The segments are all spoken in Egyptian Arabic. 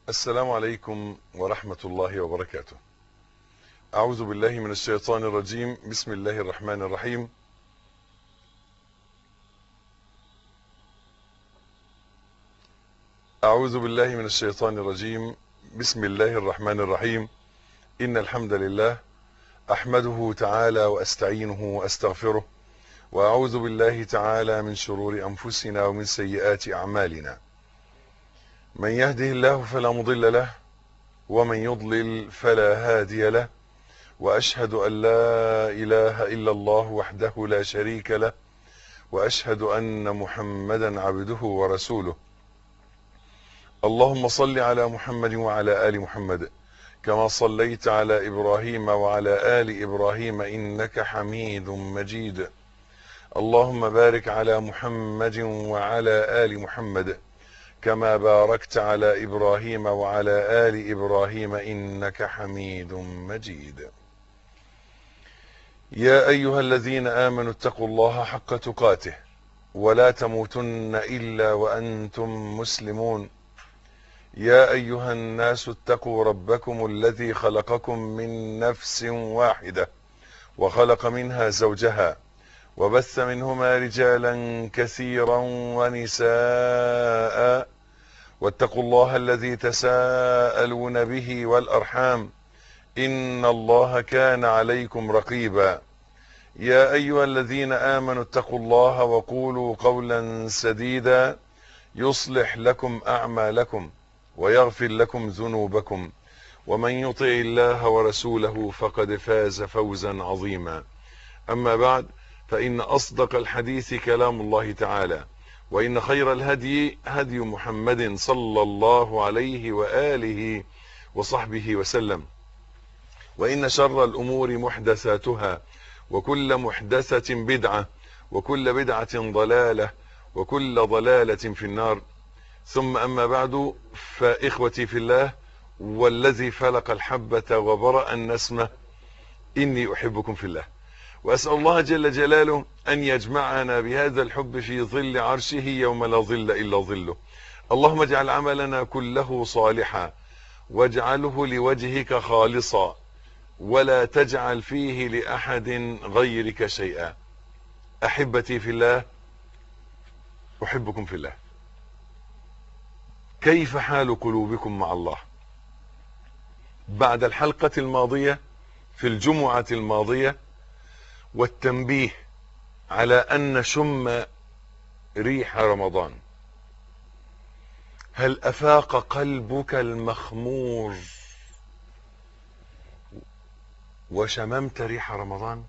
السلام عليكم ورحمة الله وبركاته أعوذ بالله من الشيطان الرجيم بسم الله الرحمن الرحيم أعوذ بالله من الشيطان الرجيم بسم الله الرحمن الرحيم إن الحمد لله أحمده تعالى وأستعينه وأستغفره وأعوذ بالله تعالى من شرور أنفسنا ومن سيئات أعمالنا من يهده الله فلا مضل له ومن يضلل فلا هادي له وأشهد أن لا إله إلا الله وحده لا شريك له وأشهد أن محمدا عبده ورسوله اللهم صل على محمد وعلى آل محمد كما صليت على إبراهيم وعلى آل إبراهيم إنك حميد مجيد اللهم بارك على محمد وعلى آل محمد كما باركت على إبراهيم وعلى آل إبراهيم إنك حميد مجيد يا أيها الذين آمنوا اتقوا الله حق تقاته ولا تموتن إلا وأنتم مسلمون يا أيها الناس اتقوا ربكم الذي خلقكم من نفس واحدة وخلق منها زوجها وبث منهما رجالا كثيرا ونساء واتقوا الله الذي تساءلون به والأرحام إن الله كان عليكم رقيبا يا أيها الذين آمنوا اتقوا الله وقولوا قولا سديدا يصلح لكم أعمالكم ويغفر لكم ذنوبكم ومن يطع الله ورسوله فقد فاز فوزا عظيما أما بعد فإن أصدق الحديث كلام الله تعالى وإن خير الهدي هدي محمد صلى الله عليه وآله وصحبه وسلم وإن شر الأمور محدثاتها وكل محدثة بدعة وكل بدعة ضلالة وكل ضلالة في النار ثم أما بعد فإخوتي في الله والذي فلق الحبة وبرأ النسمة إني أحبكم في الله وأسأل الله جل جلاله أن يجمعنا بهذا الحب في ظل عرشه يوم لا ظل إلا ظله اللهم اجعل عملنا كله صالحا واجعله لوجهك خالصا ولا تجعل فيه لأحد غيرك شيئا أحبتي في الله أحبكم في الله كيف حال قلوبكم مع الله بعد الحلقة الماضية في الجمعة الماضية والتنبيه على أن شم ريح رمضان هل أفاق قلبك المخمور وشممت ريح رمضان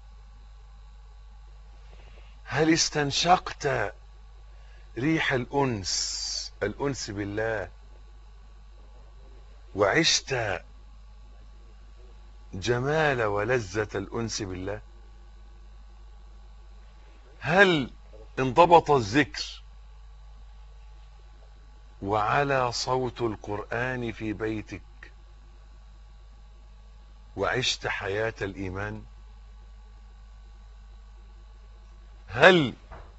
هل استنشقت ريح الأنس الأنس بالله وعشت جمال ولذة الأنس بالله هل انضبط الذكر وعلى صوت القرآن في بيتك وعشت حياة الإيمان هل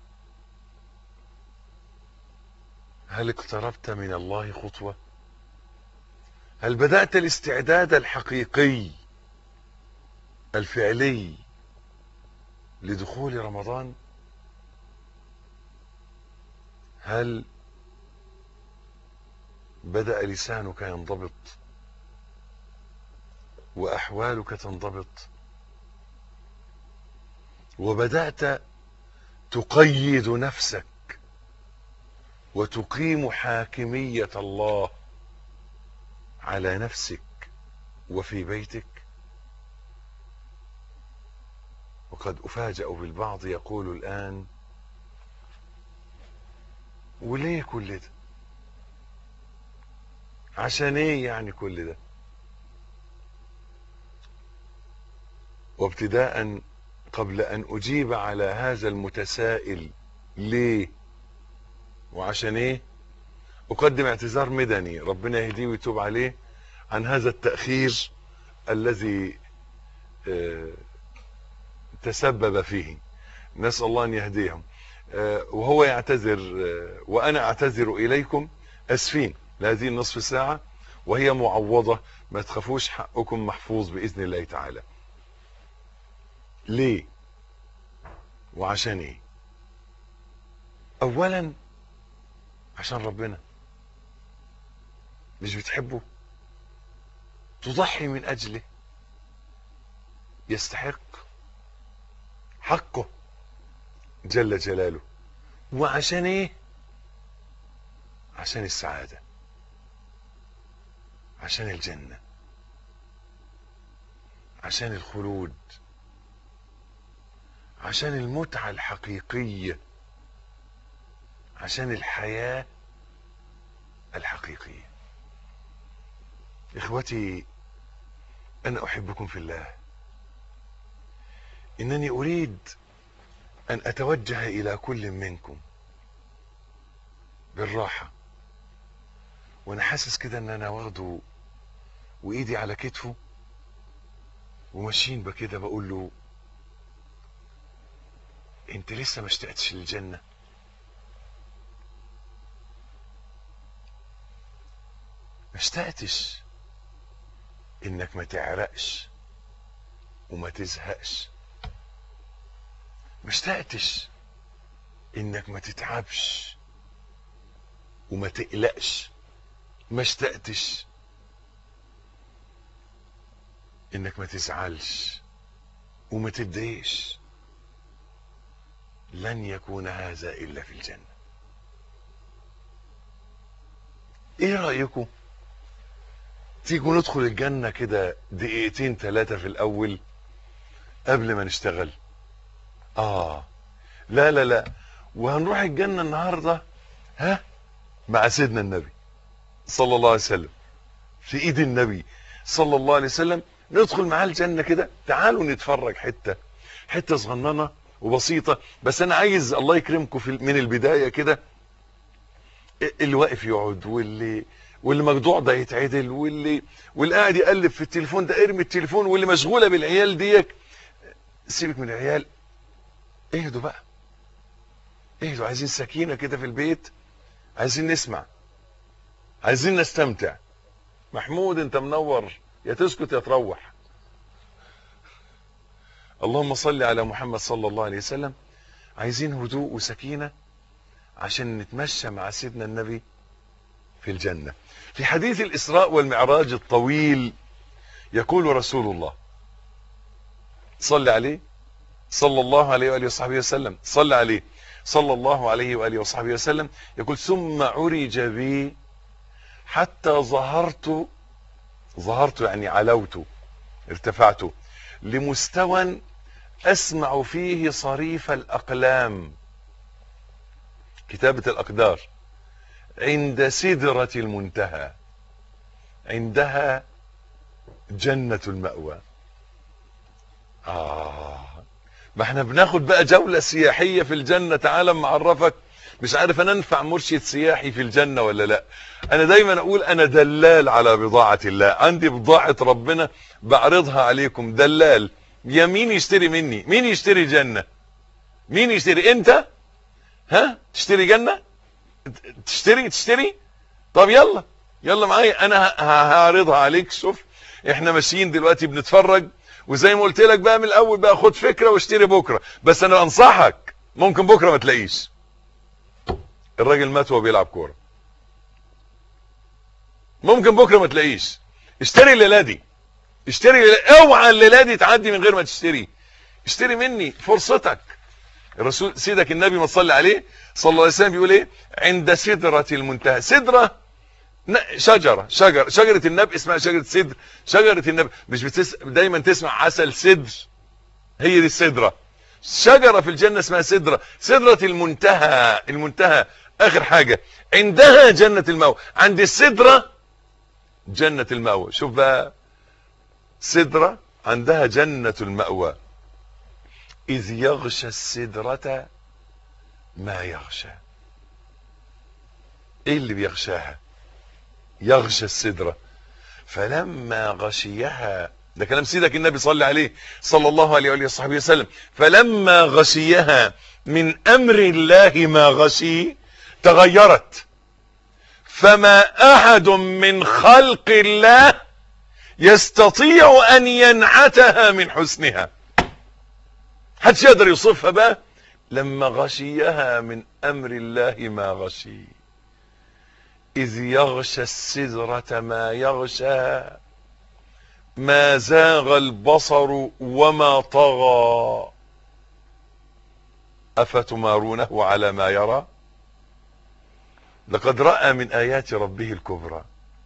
هل اقتربت من الله خطوة هل بدأت الاستعداد الحقيقي الفعلي لدخول رمضان هل بدأ لسانك ينضبط وأحوالك تنضبط وبدأت تقيد نفسك وتقيم حاكمية الله على نفسك وفي بيتك وقد أفاجأ بالبعض يقول الآن وليه كل ده عشان ايه يعني كل ده وابتداء قبل ان اجيب على هذا المتسائل ليه وعشان ايه اقدم اعتذار مدني ربنا يهديه ويتوب عليه عن هذا التأخير الذي اه تسبب فيه نسأل الله ان يهديهم اه وهو يعتذر اه وانا اعتذر اليكم اسفين لهذه النصف ساعة وهي معوضة ما تخافوش حقكم محفوظ بإذن الله تعالى ليه وعشان ايه اولا عشان ربنا مش بتحبه تضحي من اجله يستحق حقه جل جلاله وعشان ايه عشان السعادة عشان الجنة عشان الخلود عشان المتعة الحقيقية عشان الحياة الحقيقية اخوتي انا احبكم في الله انني اريد ان اتوجه الى كل منكم بالراحة وانا حاسس كده ان انا واخده وايدي على كتفه وماشيين بكده بقول له انت لسه ما اشتقتش للجنة ما اشتقتش انك ما تعرقش وما تزهقش ما اشتقتش انك ما تتعبش وما تقلقش ما اشتقتش انك ما تزعلش وما تتضايقش لن يكون هذا الا في الجنه ايه رايكم تيجوا ندخل الجنه كده دقيقتين ثلاثه في الاول قبل ما نشتغل اه لا لا لا وهنروح الجنه النهارده ها مع سيدنا النبي صلى الله عليه وسلم في ايد النبي صلى الله عليه وسلم ندخل معاه الجنه كده تعالوا نتفرج حته حته صغننه وبسيطه بس انا عايز الله يكرمكم في من البدايه كده اللي واقف يقعد واللي واللي مجدوع ده يتعدل واللي واللي قاعد يقلب في التليفون ده ارمي التليفون واللي مشغوله بالعيال ديك سيبك من العيال اهدوا بقى اهدوا عايزين سكينه كده في البيت عايزين نسمع عايزين نستمتع محمود انت منور يا تسكت يا تروح اللهم صل على محمد صلى الله عليه وسلم عايزين هدوء وسكينة عشان نتمشى مع سيدنا النبي في الجنة في حديث الإسراء والمعراج الطويل يقول رسول الله صل عليه صلى الله عليه وآله وصحبه وسلم صل عليه صلى الله عليه وآله وصحبه وسلم يقول ثم عرج بي حتى ظهرت ظهرت يعني علوت ارتفعت لمستوى اسمع فيه صريف الاقلام كتابة الاقدار عند سدرة المنتهى عندها جنة المأوى آه ما احنا بناخد بقى جولة سياحية في الجنة تعالى معرفك مش عارف انا انفع مرشد سياحي في الجنة ولا لا انا دايما اقول انا دلال على بضاعة الله عندي بضاعة ربنا بعرضها عليكم دلال يا مين يشتري مني مين يشتري جنة مين يشتري انت ها تشتري جنة تشتري تشتري طب يلا يلا معايا انا هعرضها عليك شوف احنا ماشيين دلوقتي بنتفرج وزي ما قلت لك بقى من الاول بقى خد فكرة واشتري بكرة بس انا انصحك ممكن بكرة ما تلاقيش الراجل مات وهو بيلعب كوره ممكن بكره ما تلاقيش اشتري الليله دي اشتري الليلة. اوعى الليله دي تعدي من غير ما تشتري اشتري مني فرصتك الرسول سيدك النبي ما تصلي عليه صلى الله عليه وسلم بيقول ايه عند سدرة المنتهى سدرة شجرة شجر شجرة النب اسمها شجرة سدر شجرة النب مش بتس... دايما تسمع عسل سدر هي دي السدرة شجرة في الجنة اسمها سدرة سدرة المنتهى المنتهى اخر حاجة عندها جنة المأوى عند السدرة جنة المأوى شوف بقى سدرة عندها جنة المأوى اذ يغشى السدرة ما يغشى ايه اللي بيغشاها يغشى السدرة فلما غشيها ده كلام سيدك النبي صلى عليه صلى الله عليه وآله وصحبه وسلم فلما غشيها من أمر الله ما غشي تغيرت فما احد من خلق الله يستطيع ان ينعتها من حسنها حدش يقدر يوصفها بقى لما غشيها من امر الله ما غشي اذ يغشى السدرة ما يغشى ما زاغ البصر وما طغى افتمارونه على ما يرى لقد راى من ايات ربه الكبرى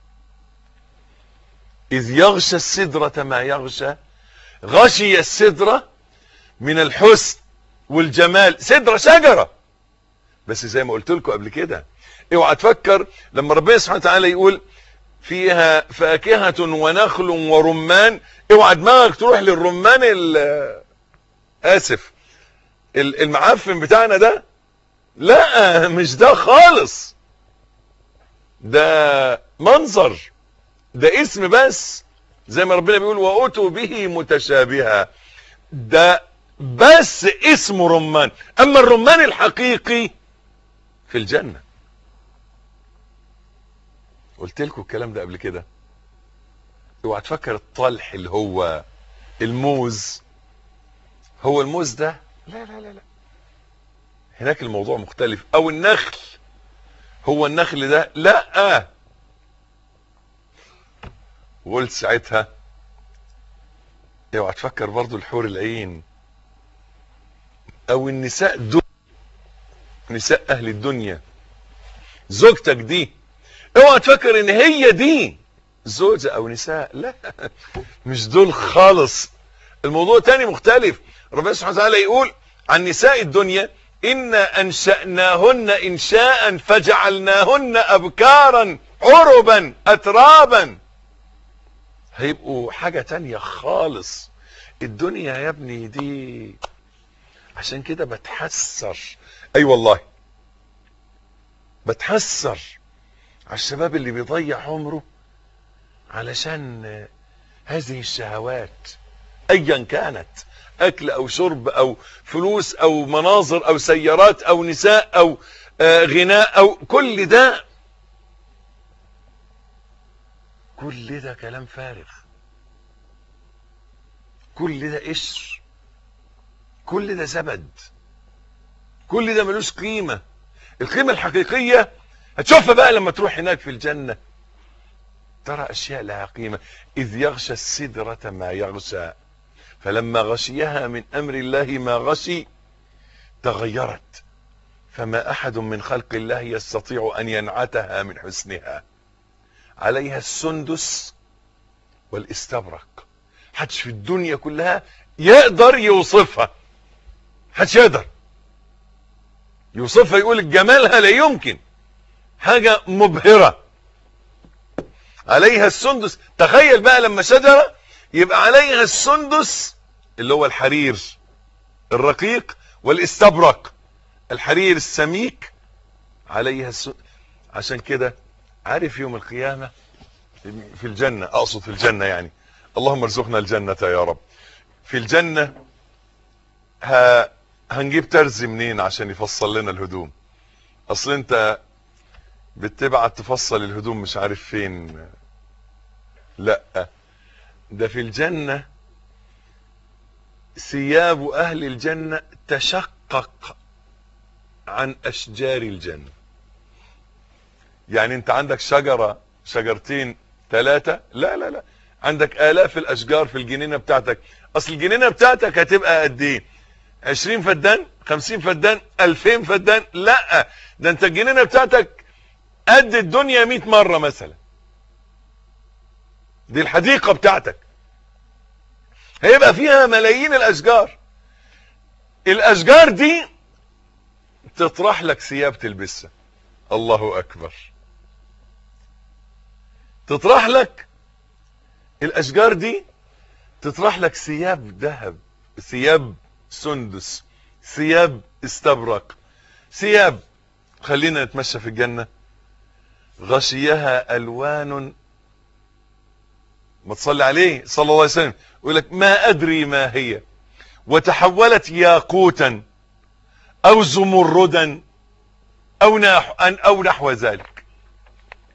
اذ يغشى السدرة ما يغشى غشي السدرة من الحسن والجمال سدرة شجرة بس زي ما قلت لكم قبل كده اوعى تفكر لما ربنا سبحانه وتعالى يقول فيها فاكهة ونخل ورمان اوعى دماغك تروح للرمان اسف المعفن بتاعنا ده لا مش ده خالص ده منظر ده اسم بس زي ما ربنا بيقول واتوا به متشابها ده بس اسمه رمان اما الرمان الحقيقي في الجنة قلت لكم الكلام ده قبل كده اوعى تفكر الطلح اللي هو الموز هو الموز ده لا لا لا لا هناك الموضوع مختلف او النخل هو النخل ده لا وقلت ساعتها اوعى تفكر برضو الحور العين او النساء دول نساء اهل الدنيا زوجتك دي اوعى تفكر ان هي دي زوجة او نساء لا مش دول خالص الموضوع تاني مختلف ربنا سبحانه وتعالى يقول عن نساء الدنيا إنا أنشأناهن إنشاء فجعلناهن أبكارا عربا أترابا هيبقوا حاجة تانية خالص الدنيا يا ابني دي عشان كده بتحسر اي أيوة والله بتحسر على الشباب اللي بيضيع عمره علشان هذه الشهوات ايا كانت اكل او شرب او فلوس او مناظر او سيارات او نساء او غناء او كل ده كل ده كلام فارغ كل ده قشر كل ده زبد كل ده ملوش قيمة القيمة الحقيقية هتشوفها بقى لما تروح هناك في الجنة ترى أشياء لها قيمة إذ يغشى السدرة ما يغشى فلما غشيها من أمر الله ما غشي تغيرت فما أحد من خلق الله يستطيع أن ينعتها من حسنها عليها السندس والاستبرق حدش في الدنيا كلها يقدر يوصفها حدش يقدر يوصفها يقول جمالها لا يمكن حاجة مبهرة عليها السندس تخيل بقى لما شجرة يبقى عليها السندس اللي هو الحرير الرقيق والاستبرق الحرير السميك عليها السندس عشان كده عارف يوم القيامة في الجنة اقصد في الجنة يعني اللهم ارزقنا الجنة يا رب في الجنة ها هنجيب ترزي منين عشان يفصل لنا الهدوم اصل انت بتبعت تفصل الهدوم مش عارف فين لا ده في الجنة ثياب اهل الجنة تشقق عن اشجار الجنة يعني انت عندك شجرة شجرتين ثلاثة لا لا لا عندك الاف الاشجار في الجنينة بتاعتك اصل الجنينة بتاعتك هتبقى قد ايه 20 فدان 50 فدان 2000 فدان لا ده انت الجنينة بتاعتك قد الدنيا 100 مرة مثلا دي الحديقة بتاعتك هيبقى فيها ملايين الاشجار الاشجار دي تطرح لك ثياب تلبسها الله اكبر تطرح لك الاشجار دي تطرح لك ثياب ذهب ثياب سندس ثياب استبرق ثياب خلينا نتمشى في الجنة غشيها الوان ما تصلي عليه صلى الله عليه وسلم يقول لك ما ادري ما هي وتحولت ياقوتا او زمردا او نحو او نحو ذلك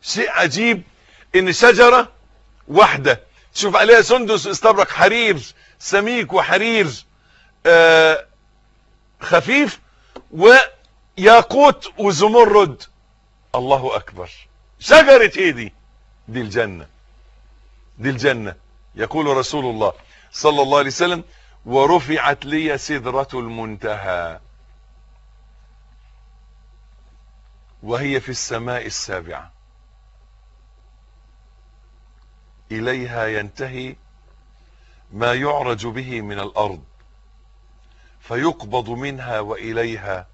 شيء عجيب ان شجرة واحدة تشوف عليها سندس استبرق حرير سميك وحرير آه خفيف وياقوت وزمرد الله اكبر شجرة ايه دي دي الجنة دي الجنة يقول رسول الله صلى الله عليه وسلم ورفعت لي سدرة المنتهى وهي في السماء السابعة إليها ينتهي ما يعرج به من الأرض فيقبض منها وإليها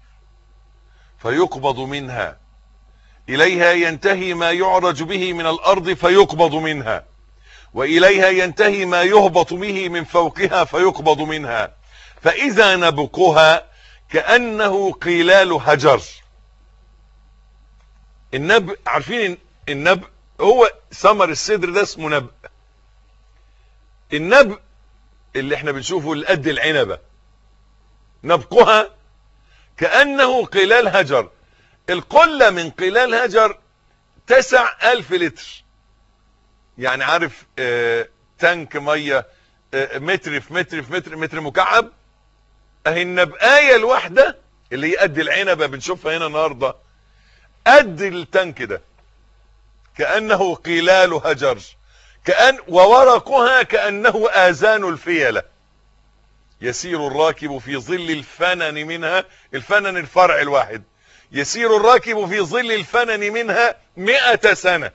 فيقبض منها إليها ينتهي ما يعرج به من الأرض فيقبض منها وإليها ينتهي ما يهبط به من فوقها فيقبض منها فإذا نبقها كأنه قلال هجر النبء عارفين النبء هو ثمر السدر ده اسمه نبء النبء اللي احنا بنشوفه لقد العنبة نبقها كأنه قلال هجر القلة من قلال هجر تسع ألف لتر يعني عارف اه تانك مية اه متر في متر في متر متر مكعب اهي النبقاية الواحدة اللي هي قد العنبة بنشوفها هنا النهاردة قد التانك ده كأنه قلال هجر كأن وورقها كأنه آذان الفيلة يسير الراكب في ظل الفنن منها الفنن الفرع الواحد يسير الراكب في ظل الفنن منها مئة سنة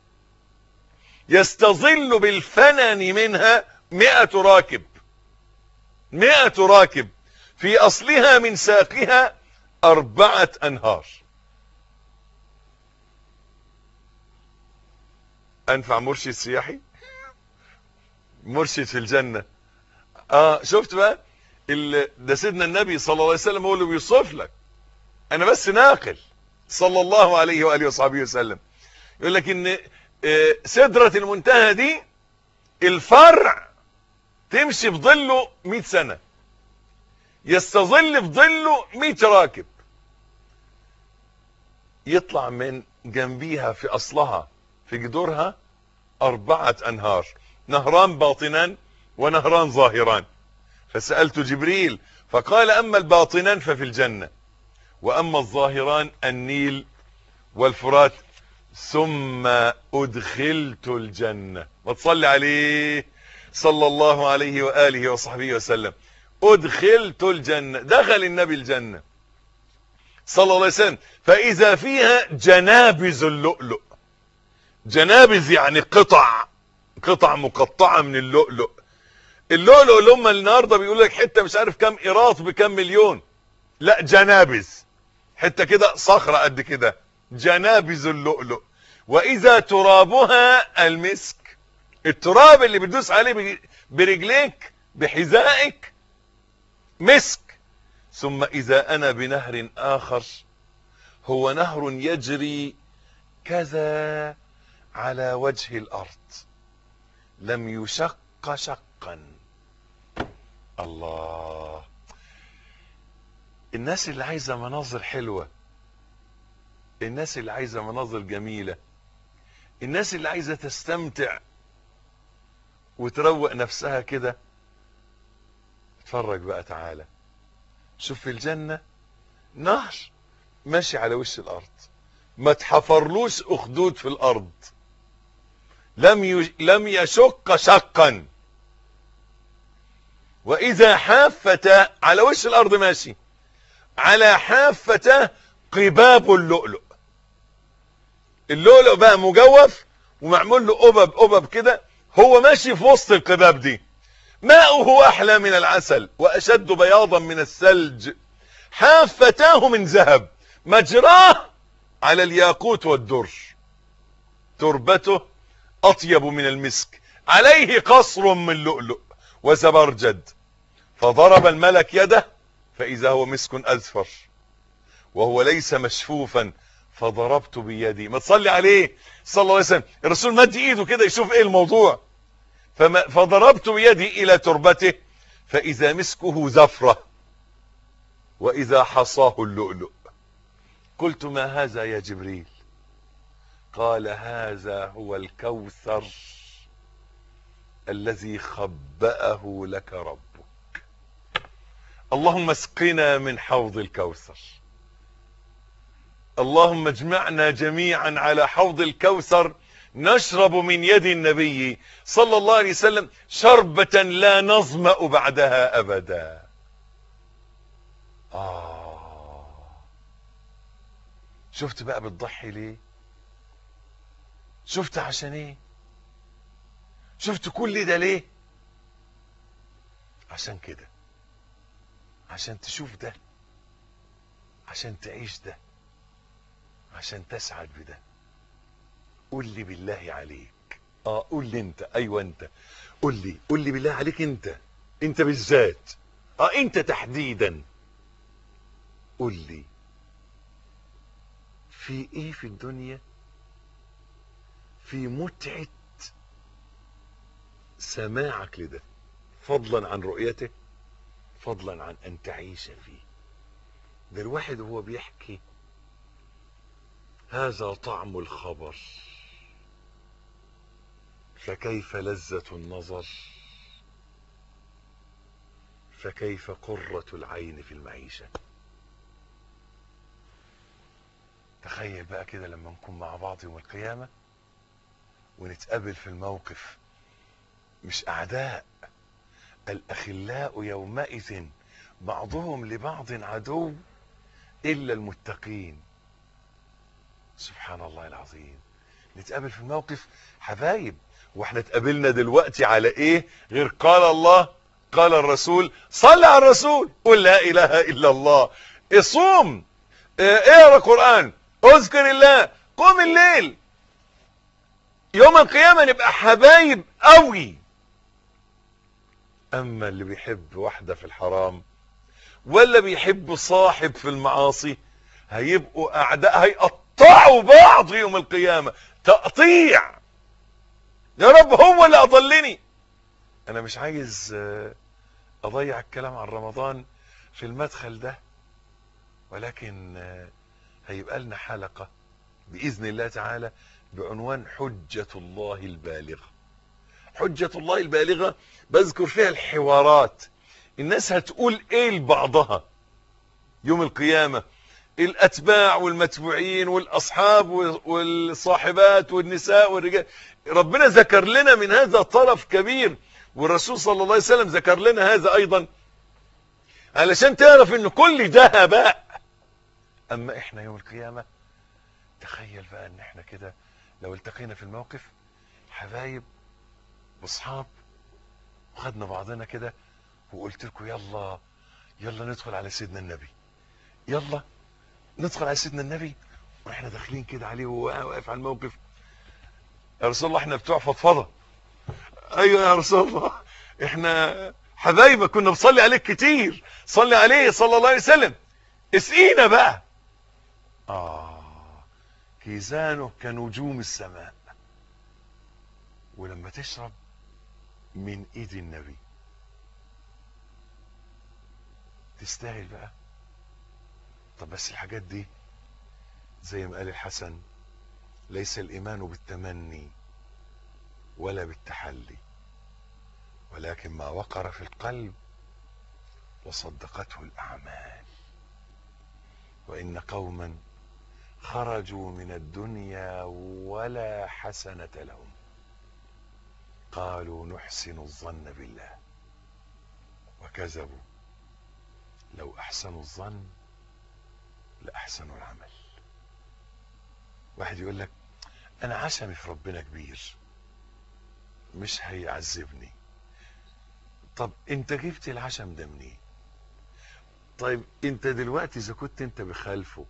يستظل بالفنن منها مئة راكب مئة راكب في أصلها من ساقها أربعة أنهار أنفع مرشد سياحي مرشد في الجنة اه شفت بقى ده سيدنا النبي صلى الله عليه وسلم هو اللي بيوصف لك انا بس ناقل صلى الله عليه وآله وصحبه وسلم يقول لك ان سدرة المنتهى دي الفرع تمشي في ظله 100 سنة يستظل في ظله 100 راكب يطلع من جنبيها في اصلها في جذورها اربعة انهار نهران باطنان ونهران ظاهران فسألت جبريل فقال اما الباطنان ففي الجنة واما الظاهران النيل والفرات ثم ادخلت الجنة ما تصلي عليه صلى الله عليه وآله وصحبه وسلم ادخلت الجنة دخل النبي الجنة صلى الله عليه وسلم فاذا فيها جنابز اللؤلؤ جنابز يعني قطع قطع مقطعة من اللؤلؤ اللؤلؤ اللي هم النهارده بيقول لك حته مش عارف كام قيراط بكام مليون لا جنابز حته كده صخره قد كده جنابز اللؤلؤ واذا ترابها المسك التراب اللي بتدوس عليه برجليك بحذائك مسك ثم اذا انا بنهر اخر هو نهر يجري كذا على وجه الارض لم يشق شقا الله الناس اللي عايزة مناظر حلوة الناس اللي عايزة مناظر جميلة الناس اللي عايزة تستمتع وتروق نفسها كده اتفرج بقى تعالى شوف في الجنة نهر ماشي على وش الارض ما تحفرلوش اخدود في الارض لم يش... لم يشق شقا واذا حافته على وش الارض ماشي على حافته قباب اللؤلؤ اللؤلؤ بقى مجوف ومعمول له قبب قبب كده هو ماشي في وسط القباب دي ماؤه احلى من العسل واشد بياضا من الثلج حافتاه من ذهب مجراه على الياقوت والدر تربته اطيب من المسك عليه قصر من لؤلؤ وزبرجد فضرب الملك يده فاذا هو مسك اذفر وهو ليس مشفوفا فضربت بيدي ما تصلي عليه صلى الله عليه وسلم الرسول مد ايده كده يشوف ايه الموضوع فما فضربت بيدي الى تربته فاذا مسكه زفرة واذا حصاه اللؤلؤ قلت ما هذا يا جبريل قال هذا هو الكوثر الذي خبأه لك ربك اللهم اسقنا من حوض الكوثر اللهم اجمعنا جميعا على حوض الكوثر نشرب من يد النبي صلى الله عليه وسلم شربة لا نظمأ بعدها أبدا آه شفت بقى بتضحي ليه شفت عشان ايه شفت كل ده ليه عشان كده عشان تشوف ده عشان تعيش ده عشان تسعد بده قول لي بالله عليك اه قول لي انت ايوه انت قول لي قول لي بالله عليك انت انت بالذات اه انت تحديدا قول لي في ايه في الدنيا في متعة سماعك لده فضلا عن رؤيته فضلا عن ان تعيش فيه ده الواحد وهو بيحكي هذا طعم الخبر فكيف لذة النظر فكيف قرة العين في المعيشة تخيل بقى كده لما نكون مع بعض يوم القيامة ونتقابل في الموقف مش أعداء الأخلاء يومئذ بعضهم لبعض عدو إلا المتقين سبحان الله العظيم نتقابل في الموقف حبايب واحنا اتقابلنا دلوقتي على ايه غير قال الله قال الرسول صل على الرسول قل لا اله الا الله اصوم اقرا قران اذكر الله قوم الليل يوم القيامة نبقى حبايب قوي اما اللي بيحب واحدة في الحرام ولا بيحب صاحب في المعاصي هيبقوا اعداء هيقطعوا بعض يوم القيامة تقطيع يا رب هو اللي اضلني انا مش عايز اضيع الكلام عن رمضان في المدخل ده ولكن هيبقى لنا حلقة باذن الله تعالى بعنوان حجة الله البالغة حجة الله البالغة بذكر فيها الحوارات الناس هتقول ايه لبعضها يوم القيامة الاتباع والمتبوعين والاصحاب والصاحبات والنساء والرجال ربنا ذكر لنا من هذا طرف كبير والرسول صلى الله عليه وسلم ذكر لنا هذا ايضا علشان تعرف ان كل ده هباء اما احنا يوم القيامة تخيل بقى ان احنا كده لو التقينا في الموقف حبايب واصحاب وخدنا بعضنا كده وقلت لكم يلا يلا ندخل على سيدنا النبي يلا ندخل على سيدنا النبي واحنا داخلين كده عليه وهو واقف على الموقف يا رسول الله احنا بتوع فضفضه ايوه يا رسول الله احنا حبايبك كنا بنصلي عليك كتير صلي عليه صلى الله عليه وسلم اسقينا بقى اه كيزانه كنجوم السماء ولما تشرب من ايد النبي تستاهل بقى طب بس الحاجات دي زي ما قال الحسن ليس الايمان بالتمني ولا بالتحلي ولكن ما وقر في القلب وصدقته الاعمال وان قوما خرجوا من الدنيا ولا حسنة لهم قالوا نحسن الظن بالله وكذبوا لو احسنوا الظن لاحسنوا العمل واحد يقول لك انا عشمي في ربنا كبير مش هيعذبني طب انت جبت العشم ده منين طيب انت دلوقتي اذا كنت انت بخالفه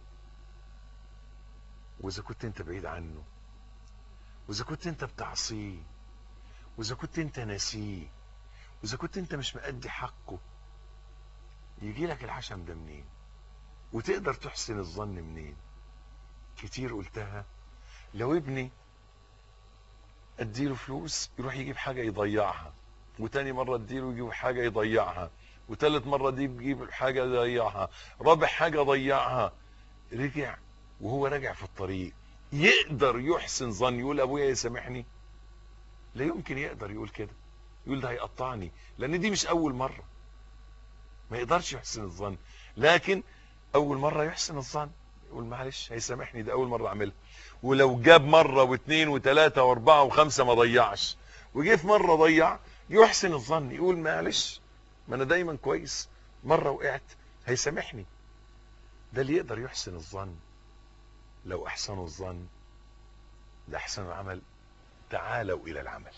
واذا كنت انت بعيد عنه واذا كنت انت بتعصيه واذا كنت انت ناسيه واذا كنت انت مش مأدي حقه يجي لك العشم ده منين وتقدر تحسن الظن منين كتير قلتها لو ابني اديله فلوس يروح يجيب حاجة يضيعها وتاني مرة اديله يجيب حاجة يضيعها وتالت مرة دي يجيب حاجة يضيعها رابع حاجة ضيعها رجع وهو راجع في الطريق يقدر يحسن ظن يقول ابويا يسامحني لا يمكن يقدر يقول كده يقول ده هيقطعني لان دي مش اول مرة ما يقدرش يحسن الظن لكن اول مرة يحسن الظن يقول معلش هيسامحني ده اول مرة اعملها ولو جاب مرة واثنين وثلاثة واربعة وخمسة ما ضيعش وجه في مرة ضيع يحسن الظن يقول معلش ما انا دايما كويس مرة وقعت هيسامحني ده اللي يقدر يحسن الظن لو احسنوا الظن لاحسنوا العمل تعالوا الى العمل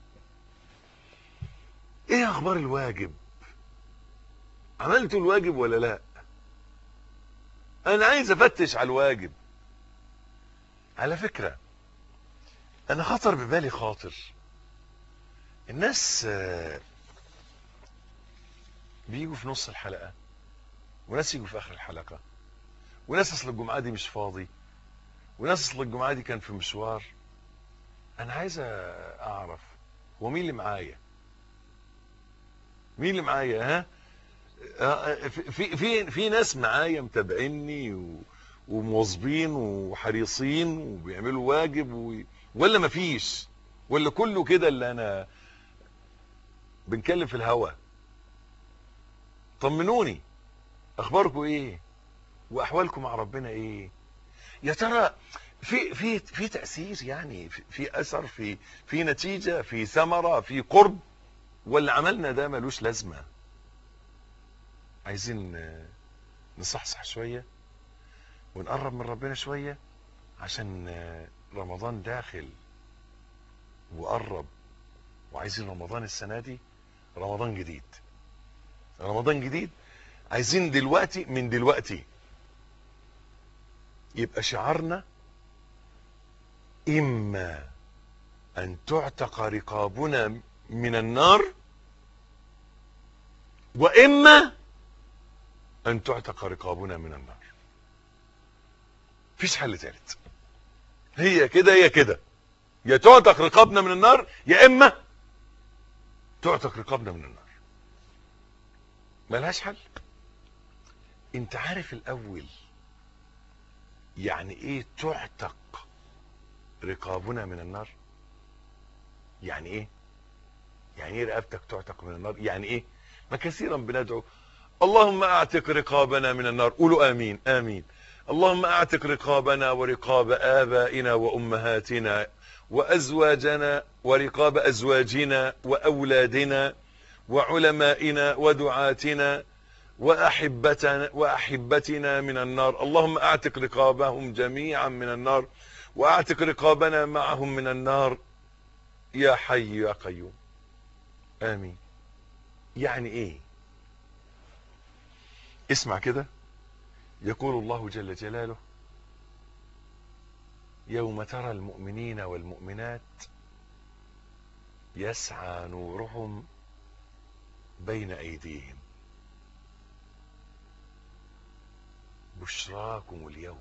ايه اخبار الواجب عملتوا الواجب ولا لا انا عايز افتش على الواجب على فكرة انا خطر ببالي خاطر الناس بيجوا في نص الحلقة وناس يجوا في اخر الحلقة وناس اصل الجمعة دي مش فاضي وناس اصل الجمعة دي كان في مشوار انا عايز اعرف هو مين اللي معايا مين اللي معايا ها في في في ناس معايا متابعيني و ومواظبين وحريصين وبيعملوا واجب و... ولا مفيش ولا كله كده اللي انا بنكلم في الهوا طمنوني اخباركم ايه واحوالكم مع ربنا ايه يا ترى في في في تاثير يعني في, في اثر في في نتيجه في ثمره في قرب ولا عملنا ده ملوش لازمه عايزين نصحصح شويه ونقرب من ربنا شويه عشان رمضان داخل وقرب وعايزين رمضان السنه دي رمضان جديد رمضان جديد عايزين دلوقتي من دلوقتي يبقى شعارنا اما ان تعتق رقابنا من النار واما ان تعتق رقابنا من النار مفيش حل ثالث هي كده هي كده يا تعتق رقابنا من النار يا اما تعتق رقابنا من النار ملهاش حل انت عارف الاول يعني ايه تعتق رقابنا من النار يعني ايه يعني ايه رقبتك تعتق من النار يعني ايه ما كثيرا بندعو اللهم اعتق رقابنا من النار قولوا امين امين اللهم اعتق رقابنا ورقاب ابائنا وامهاتنا وازواجنا ورقاب ازواجنا واولادنا وعلمائنا ودعاتنا واحبتنا واحبتنا من النار اللهم اعتق رقابهم جميعا من النار واعتق رقابنا معهم من النار يا حي يا قيوم امين يعني ايه اسمع كده يقول الله جل جلاله يوم ترى المؤمنين والمؤمنات يسعى نورهم بين ايديهم بشراكم اليوم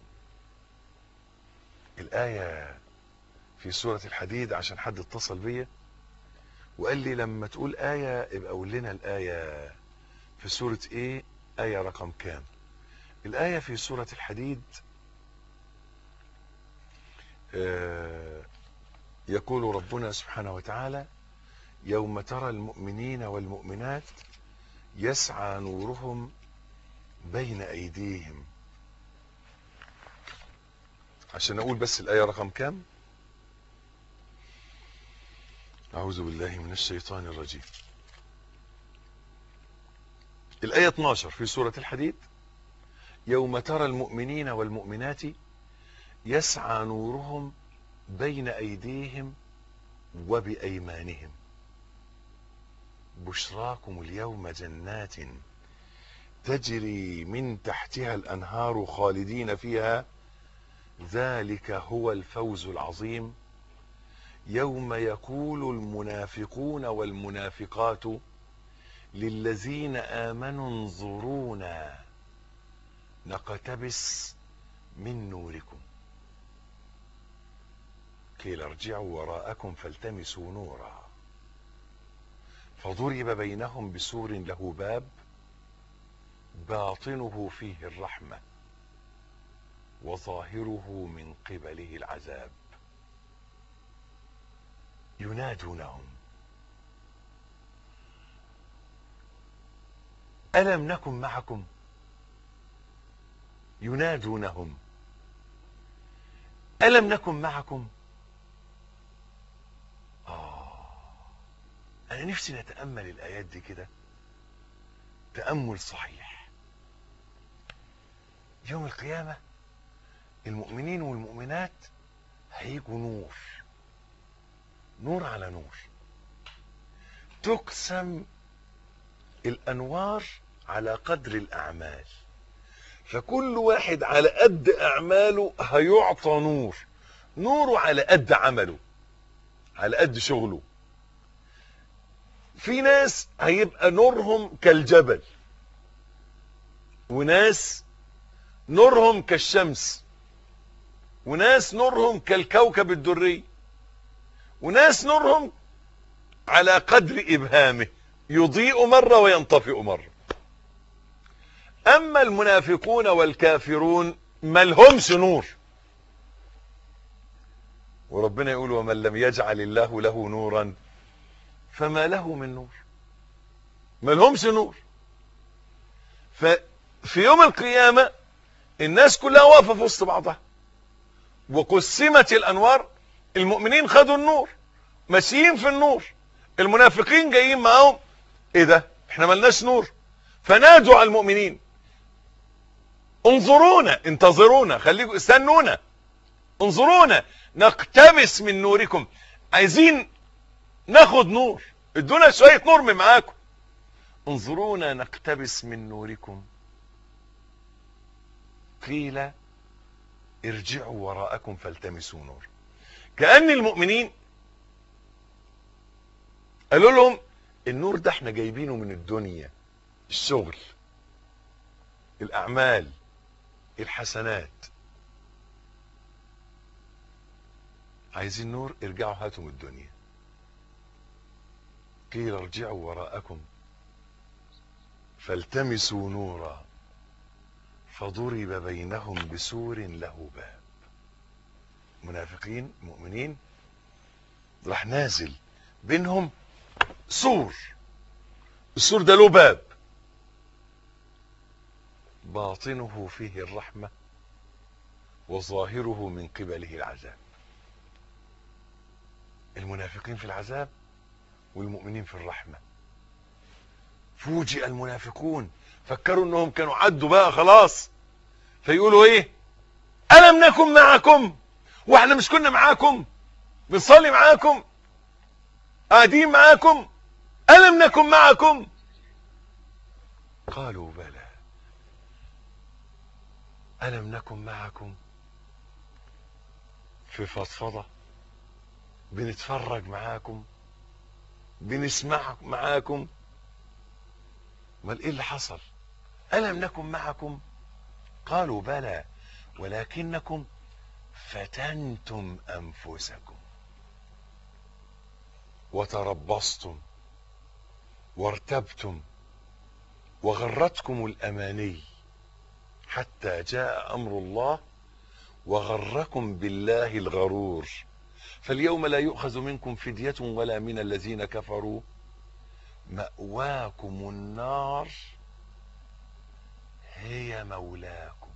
الآية في سورة الحديد عشان حد اتصل بيا وقال لي لما تقول آية ابقى قول لنا الآية في سورة ايه آية رقم كام الآية في سورة الحديد آه يقول ربنا سبحانه وتعالى يوم ترى المؤمنين والمؤمنات يسعى نورهم بين أيديهم عشان أقول بس الآية رقم كام أعوذ بالله من الشيطان الرجيم الآية 12 في سورة الحديد يوم ترى المؤمنين والمؤمنات يسعى نورهم بين أيديهم وبأيمانهم بشراكم اليوم جنات تجري من تحتها الأنهار خالدين فيها ذلك هو الفوز العظيم يوم يقول المنافقون والمنافقات للذين آمنوا انظرونا نقتبس من نوركم قيل ارجعوا وراءكم فالتمسوا نورا فضرب بينهم بسور له باب باطنه فيه الرحمة وظاهره من قبله العذاب ينادونهم ألم نكن معكم ينادونهم ألم نكن معكم آه أنا نفسي نتأمل الآيات دي كده تأمل صحيح يوم القيامة المؤمنين والمؤمنات هيجوا نور نور على نور تقسم الأنوار على قدر الأعمال فكل واحد على قد أعماله هيعطى نور نوره على قد عمله على قد شغله في ناس هيبقى نورهم كالجبل وناس نورهم كالشمس وناس نورهم كالكوكب الدري وناس نورهم على قدر إبهامه يضيء مرة وينطفئ مرة أما المنافقون والكافرون ما لهمش نور وربنا يقول ومن لم يجعل الله له نورا فما له من نور ما لهمش نور ففي يوم القيامة الناس كلها واقفة في وسط بعضها وقسمت الأنوار المؤمنين خدوا النور ماشيين في النور المنافقين جايين معاهم ايه ده احنا ملناش نور فنادوا على المؤمنين انظرونا انتظرونا خليكم استنونا انظرونا نقتبس من نوركم عايزين ناخد نور ادونا شوية نور من معاكم انظرونا نقتبس من نوركم قيل ارجعوا وراءكم فالتمسوا نور كأن المؤمنين قالوا لهم النور ده احنا جايبينه من الدنيا الشغل الاعمال الحسنات عايزين نور ارجعوا هاتوا من الدنيا قيل ارجعوا وراءكم فالتمسوا نورا فضرب بينهم بسور له باب منافقين مؤمنين راح نازل بينهم سور السور ده له باب باطنه فيه الرحمة وظاهره من قبله العذاب المنافقين في العذاب والمؤمنين في الرحمة فوجئ المنافقون فكروا انهم كانوا عدوا بقى خلاص فيقولوا ايه ألم نكن معكم واحنا مش كنا معاكم بنصلي معاكم قاعدين معاكم ألم نكن معكم قالوا بلى ألم نكن معكم في فضفضة بنتفرج معاكم بنسمع معاكم امال ايه اللي حصل ألم نكن معكم قالوا بلى ولكنكم فتنتم أنفسكم وتربصتم وارتبتم وغرتكم الأماني حتى جاء أمر الله وغركم بالله الغرور فاليوم لا يؤخذ منكم فدية ولا من الذين كفروا مأواكم النار هي مولاكم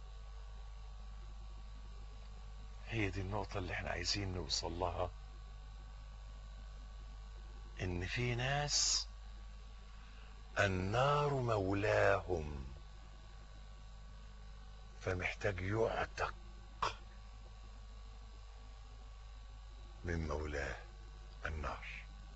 هي دي النقطة اللي احنا عايزين نوصل لها ان في ناس النار مولاهم فمحتاج يعتق من مولاه النار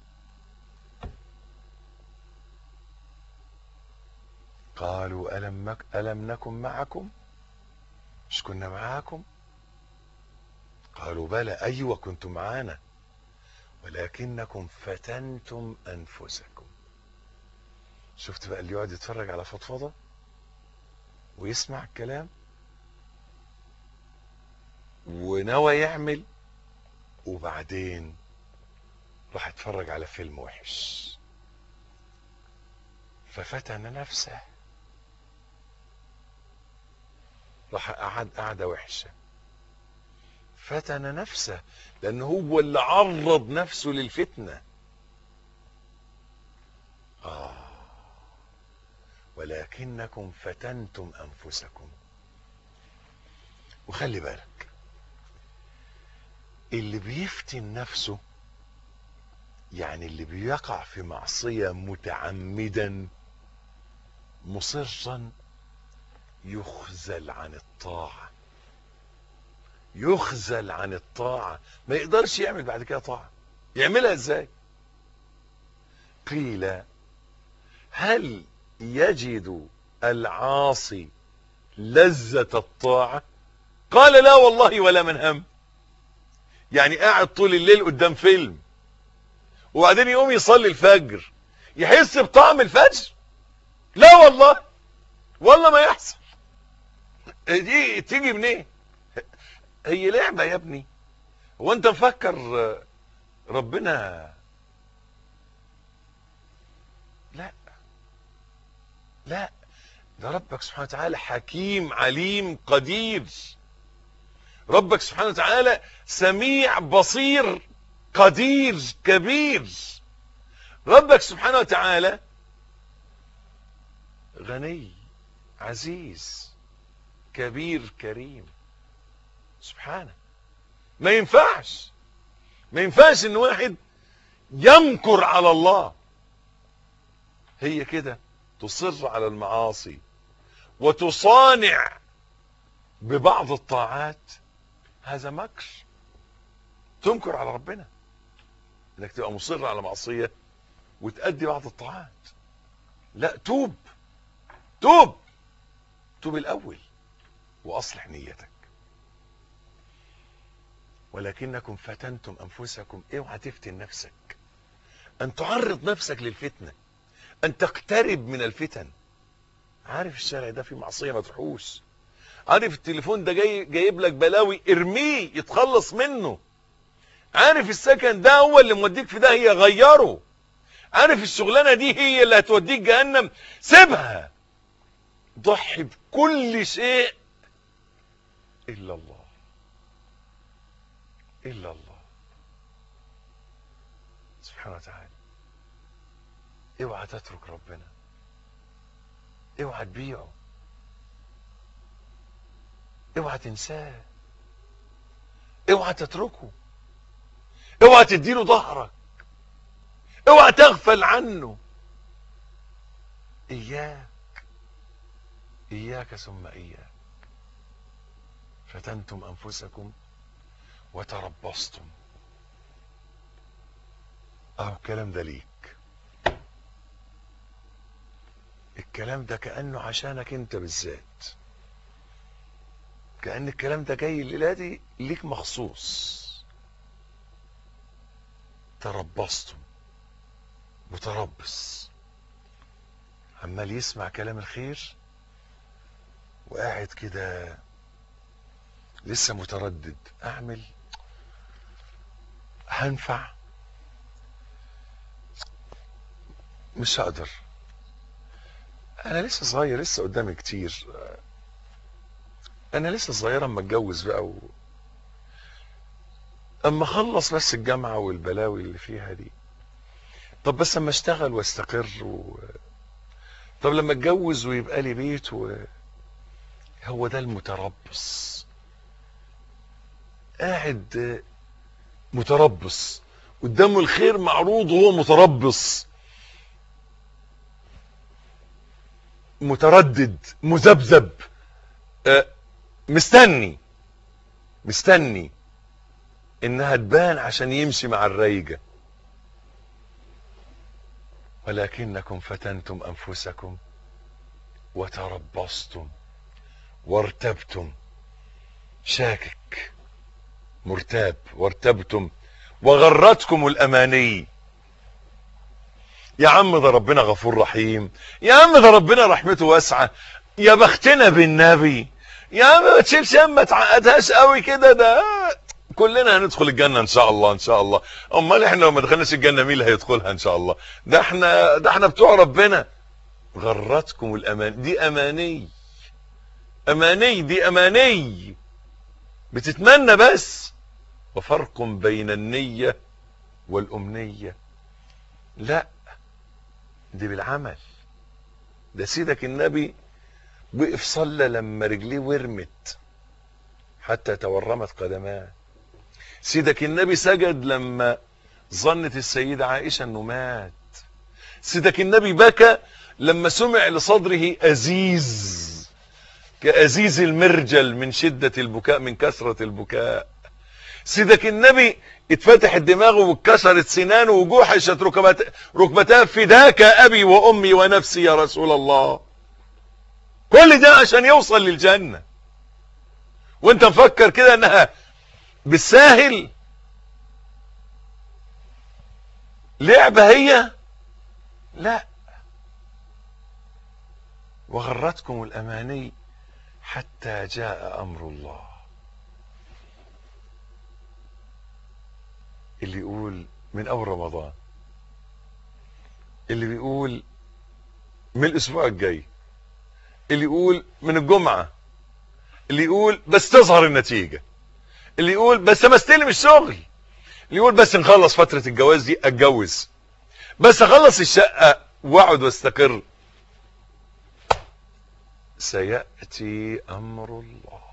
قالوا ألم, مك ألم نكن معكم مش كنا معاكم قالوا بلى أيوة كنتم معانا ولكنكم فتنتم أنفسكم شفت بقى اللي يقعد يتفرج على فضفضة ويسمع الكلام ونوى يعمل وبعدين راح اتفرج على فيلم وحش ففتن نفسه راح قعد قعدة وحشة فتن نفسه لأنه هو اللي عرض نفسه للفتنة آه ولكنكم فتنتم أنفسكم وخلي بالك اللي بيفتن نفسه يعني اللي بيقع في معصية متعمدا مصرا يخزل عن الطاعة يخزل عن الطاعة ما يقدرش يعمل بعد كده طاعة يعملها ازاي قيل هل يجد العاصي لذة الطاعة قال لا والله ولا من هم يعني قاعد طول الليل قدام فيلم وبعدين يقوم يصلي الفجر يحس بطعم الفجر لا والله والله ما يحصل دي تيجي منين هي لعبة يا ابني هو انت مفكر ربنا لا لا ده ربك سبحانه وتعالى حكيم عليم قدير ربك سبحانه وتعالى سميع بصير قدير كبير ربك سبحانه وتعالى غني عزيز كبير كريم سبحانه ما ينفعش ما ينفعش ان واحد يمكر على الله هي كده تصر على المعاصي وتصانع ببعض الطاعات هذا مكر تنكر على ربنا انك تبقى مصر على معصية وتأدي بعض الطاعات لا توب توب توب الاول واصلح نيتك ولكنكم فتنتم انفسكم اوعى تفتن نفسك ان تعرض نفسك للفتنة ان تقترب من الفتن عارف الشارع ده فيه معصية ما تروحوش عارف التليفون ده جاي جايب لك بلاوي ارميه يتخلص منه عارف السكن ده هو اللي موديك في ده هي غيره عارف الشغلانة دي هي اللي هتوديك جهنم سيبها ضحي بكل شيء الا الله الا الله سبحانه وتعالى اوعى تترك ربنا اوعى تبيعه اوعى تنساه اوعى تتركه اوعى تديله ظهرك اوعى تغفل عنه اياك اياك ثم اياك فتنتم انفسكم وتربصتم اهو الكلام ده ليك الكلام ده كأنه عشانك انت بالذات كأن الكلام ده جاي الليلة دي ليك مخصوص تربصتم متربص عمال يسمع كلام الخير وقاعد كده لسه متردد اعمل هنفع مش هقدر انا لسه صغير لسه قدامي كتير انا لسه صغير اما اتجوز بقى و... اما اخلص بس الجامعه والبلاوي اللي فيها دي طب بس اما اشتغل واستقر و... طب لما اتجوز ويبقى لي بيت و... هو ده المتربص قاعد متربص قدامه الخير معروض وهو متربص متردد مذبذب أه مستني مستني انها تبان عشان يمشي مع الريجة ولكنكم فتنتم انفسكم وتربصتم وارتبتم شاكك مرتاب وارتبتم وغرتكم الاماني يا عم ده ربنا غفور رحيم يا عم ده ربنا رحمته واسعه يا بختنا بالنبي يا عم ما تشيلش ما تعقدهاش قوي كده ده كلنا هندخل الجنه ان شاء الله ان شاء الله امال احنا لو ما دخلناش الجنه مين اللي هيدخلها ان شاء الله ده احنا ده احنا بتوع ربنا غرتكم الامان دي اماني اماني دي اماني بتتمنى بس وفرق بين النية والامنية لا دي بالعمل ده سيدك النبي وقف صلى لما رجليه ورمت حتى تورمت قدماه سيدك النبي سجد لما ظنت السيدة عائشة انه مات سيدك النبي بكى لما سمع لصدره أزيز كأزيز المرجل من شدة البكاء من كثرة البكاء سيدك النبي اتفتحت دماغه واتكسرت سنانه وجوحشت ركبت ركبتاه فداك أبي وأمي ونفسي يا رسول الله كل ده عشان يوصل للجنة وانت مفكر كده انها بالساهل لعبة هي لا وغرتكم الأماني حتى جاء أمر الله اللي يقول من أول رمضان اللي بيقول من الأسبوع الجاي اللي يقول من الجمعة اللي يقول بس تظهر النتيجة اللي يقول بس ما استلم الشغل اللي يقول بس نخلص فترة الجواز دي اتجوز بس اخلص الشقة واقعد واستقر سيأتي امر الله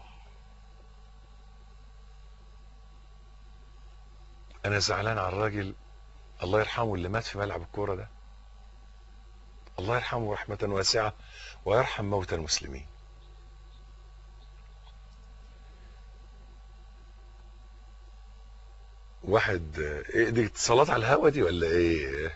انا زعلان على الراجل الله يرحمه اللي مات في ملعب الكورة ده الله يرحمه رحمة واسعة ويرحم موتى المسلمين واحد ايه دي اتصالات على الهوا دي ولا ايه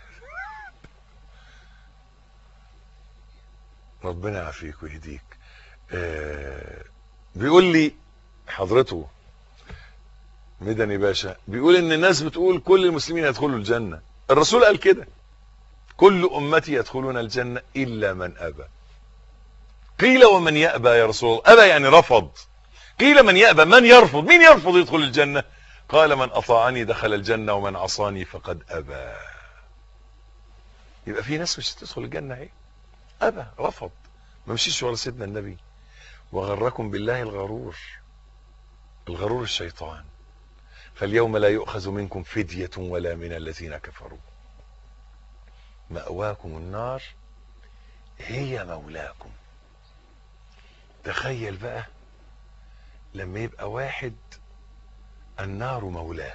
ربنا يعافيك ويهديك آه بيقول لي حضرته مدني باشا بيقول ان الناس بتقول كل المسلمين يدخلوا الجنة الرسول قال كده كل امتي يدخلون الجنة الا من ابى قيل ومن يأبى يا رسول الله ابى يعني رفض قيل من يأبى من يرفض مين يرفض يدخل الجنة قال من اطاعني دخل الجنة ومن عصاني فقد ابى يبقى في ناس مش هتدخل الجنة اهي ابى رفض ما مشيش ورا سيدنا النبي وغركم بالله الغرور الغرور الشيطان فاليوم لا يؤخذ منكم فدية ولا من الذين كفروا مأواكم النار هي مولاكم تخيل بقى لما يبقى واحد النار مولاه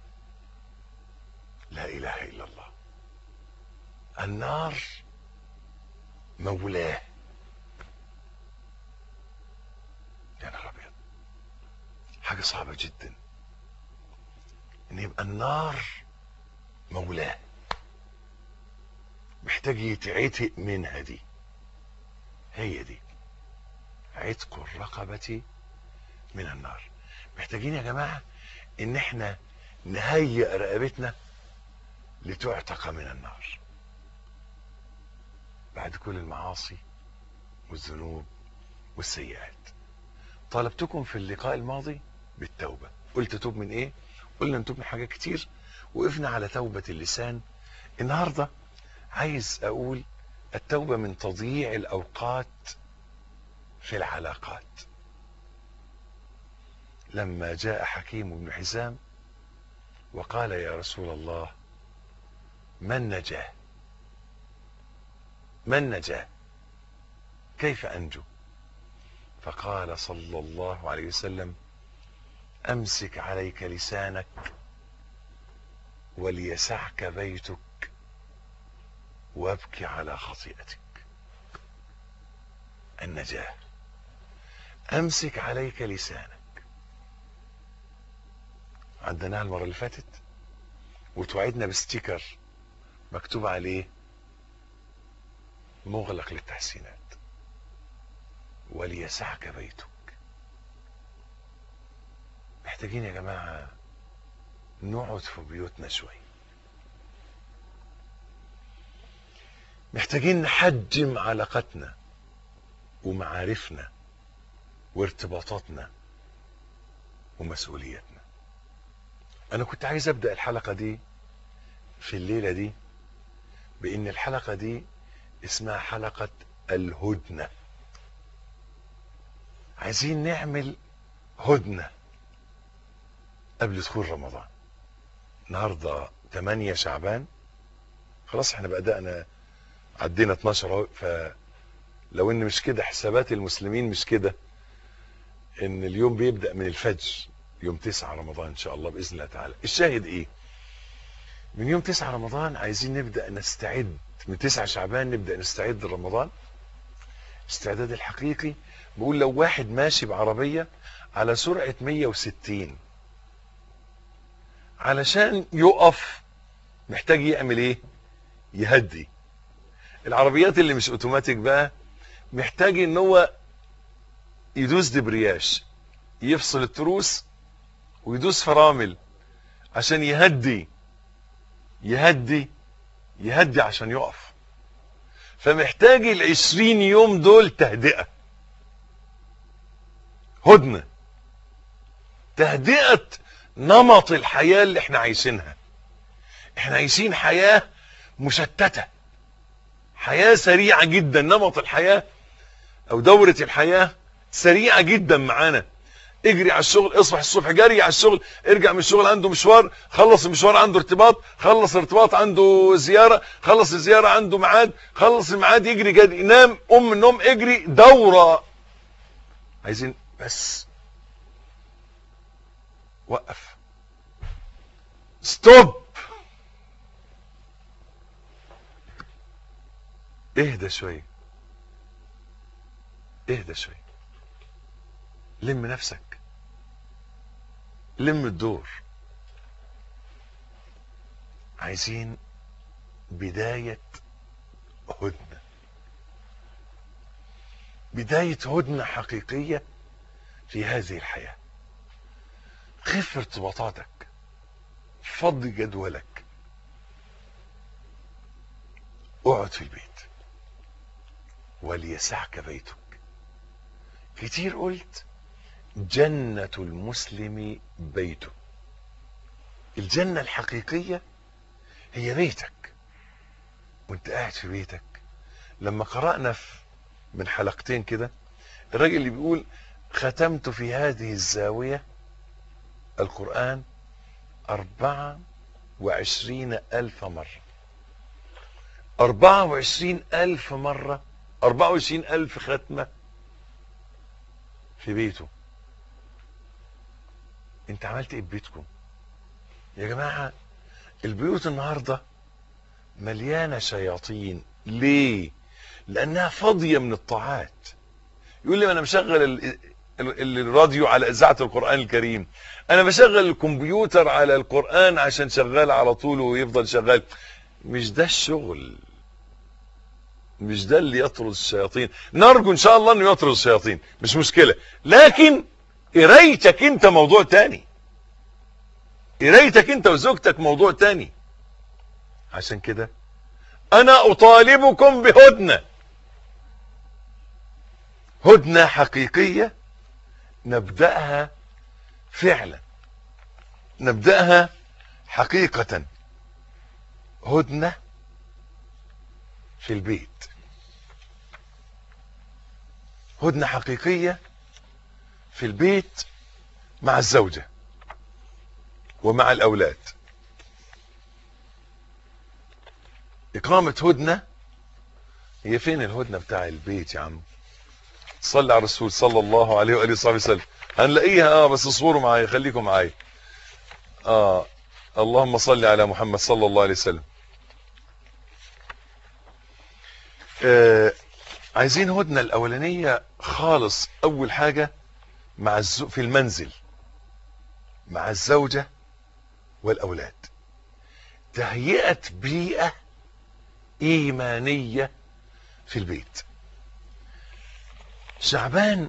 لا اله الا الله النار مولاه يا نهار ابيض حاجه صعبه جدا ان يبقى النار مولاه محتاج يتعتق منها دي هي دي عتق الرقبة من النار محتاجين يا جماعة ان احنا نهيئ رقبتنا لتعتق من النار بعد كل المعاصي والذنوب والسيئات طالبتكم في اللقاء الماضي بالتوبة قلت توب من ايه قلنا نتوب من حاجات كتير وقفنا على توبة اللسان النهاردة عايز اقول التوبة من تضييع الاوقات في العلاقات لما جاء حكيم بن حزام وقال يا رسول الله من نجاه من نجاه كيف انجو فقال صلى الله عليه وسلم امسك عليك لسانك وليسعك بيتك وابكي على خطيئتك النجاه امسك عليك لسانك عدناها المره اللي فاتت وتوعدنا بستيكر مكتوب عليه مغلق للتحسينات وليسعك بيتك محتاجين يا جماعة نقعد في بيوتنا شوي محتاجين نحجم علاقتنا ومعارفنا وارتباطاتنا ومسؤولياتنا انا كنت عايز ابدأ الحلقة دي في الليلة دي بان الحلقة دي اسمها حلقة الهدنة عايزين نعمل هدنة قبل دخول رمضان النهاردة 8 شعبان خلاص احنا بدأنا عدينا 12 اهو فلو ان مش كده حسابات المسلمين مش كده ان اليوم بيبدأ من الفجر يوم 9 رمضان ان شاء الله باذن الله تعالى الشاهد ايه من يوم 9 رمضان عايزين نبدأ نستعد من 9 شعبان نبدأ نستعد لرمضان استعداد الحقيقي بقول لو واحد ماشي بعربية على سرعة 160 علشان يقف محتاج يعمل ايه يهدي العربيات اللي مش اوتوماتيك بقى محتاج ان هو يدوس دبرياش يفصل التروس ويدوس فرامل عشان يهدي يهدي يهدي عشان يقف فمحتاج العشرين يوم دول تهدئة هدنة تهدئة نمط الحياة اللي احنا عايشينها احنا عايشين حياة مشتتة حياة سريعة جدا نمط الحياة او دورة الحياة سريعة جدا معانا اجري على الشغل اصبح الصبح جري على الشغل ارجع من الشغل عنده مشوار خلص المشوار عنده ارتباط خلص ارتباط عنده زيارة خلص الزيارة عنده ميعاد خلص الميعاد يجري جري ينام ام من النوم اجري دورة عايزين بس وقف ستوب اهدى شوية اهدى شوية لم نفسك لم الدور عايزين بداية هدنة بداية هدنة حقيقية في هذه الحياة خف ارتباطاتك فض جدولك اقعد في البيت وليسعك بيتك كتير قلت جنة المسلم بيته الجنة الحقيقية هي بيتك وانت قاعد في بيتك لما قرأنا في من حلقتين كده الراجل اللي بيقول ختمت في هذه الزاوية القرآن أربعة وعشرين ألف مرة أربعة وعشرين ألف مرة أربعة وعشرين ألف ختمة في بيته انت عملت ايه ببيتكم يا جماعة البيوت النهاردة مليانة شياطين ليه لانها فاضية من الطاعات يقول لي انا مشغل ال... ال... الراديو على اذاعة القرآن الكريم انا بشغل الكمبيوتر على القرآن عشان شغال على طول ويفضل شغال مش ده الشغل مش ده اللي يطرد الشياطين نرجو ان شاء الله انه يطرد الشياطين مش مشكلة لكن قرايتك انت موضوع تاني قرايتك انت وزوجتك موضوع تاني عشان كده انا اطالبكم بهدنة هدنة حقيقية نبدأها فعلا نبدأها حقيقة هدنة في البيت هدنة حقيقية في البيت مع الزوجة ومع الأولاد إقامة هدنة هي فين الهدنة بتاع البيت يا عم صلي على الرسول صلى الله عليه وآله وصحبه وسلم هنلاقيها اه بس اصبروا معايا خليكم معايا اه اللهم صل على محمد صلى الله عليه وسلم آه عايزين هدنة الأولانية خالص أول حاجة مع الزو في المنزل مع الزوجة والأولاد تهيئة بيئة إيمانية في البيت شعبان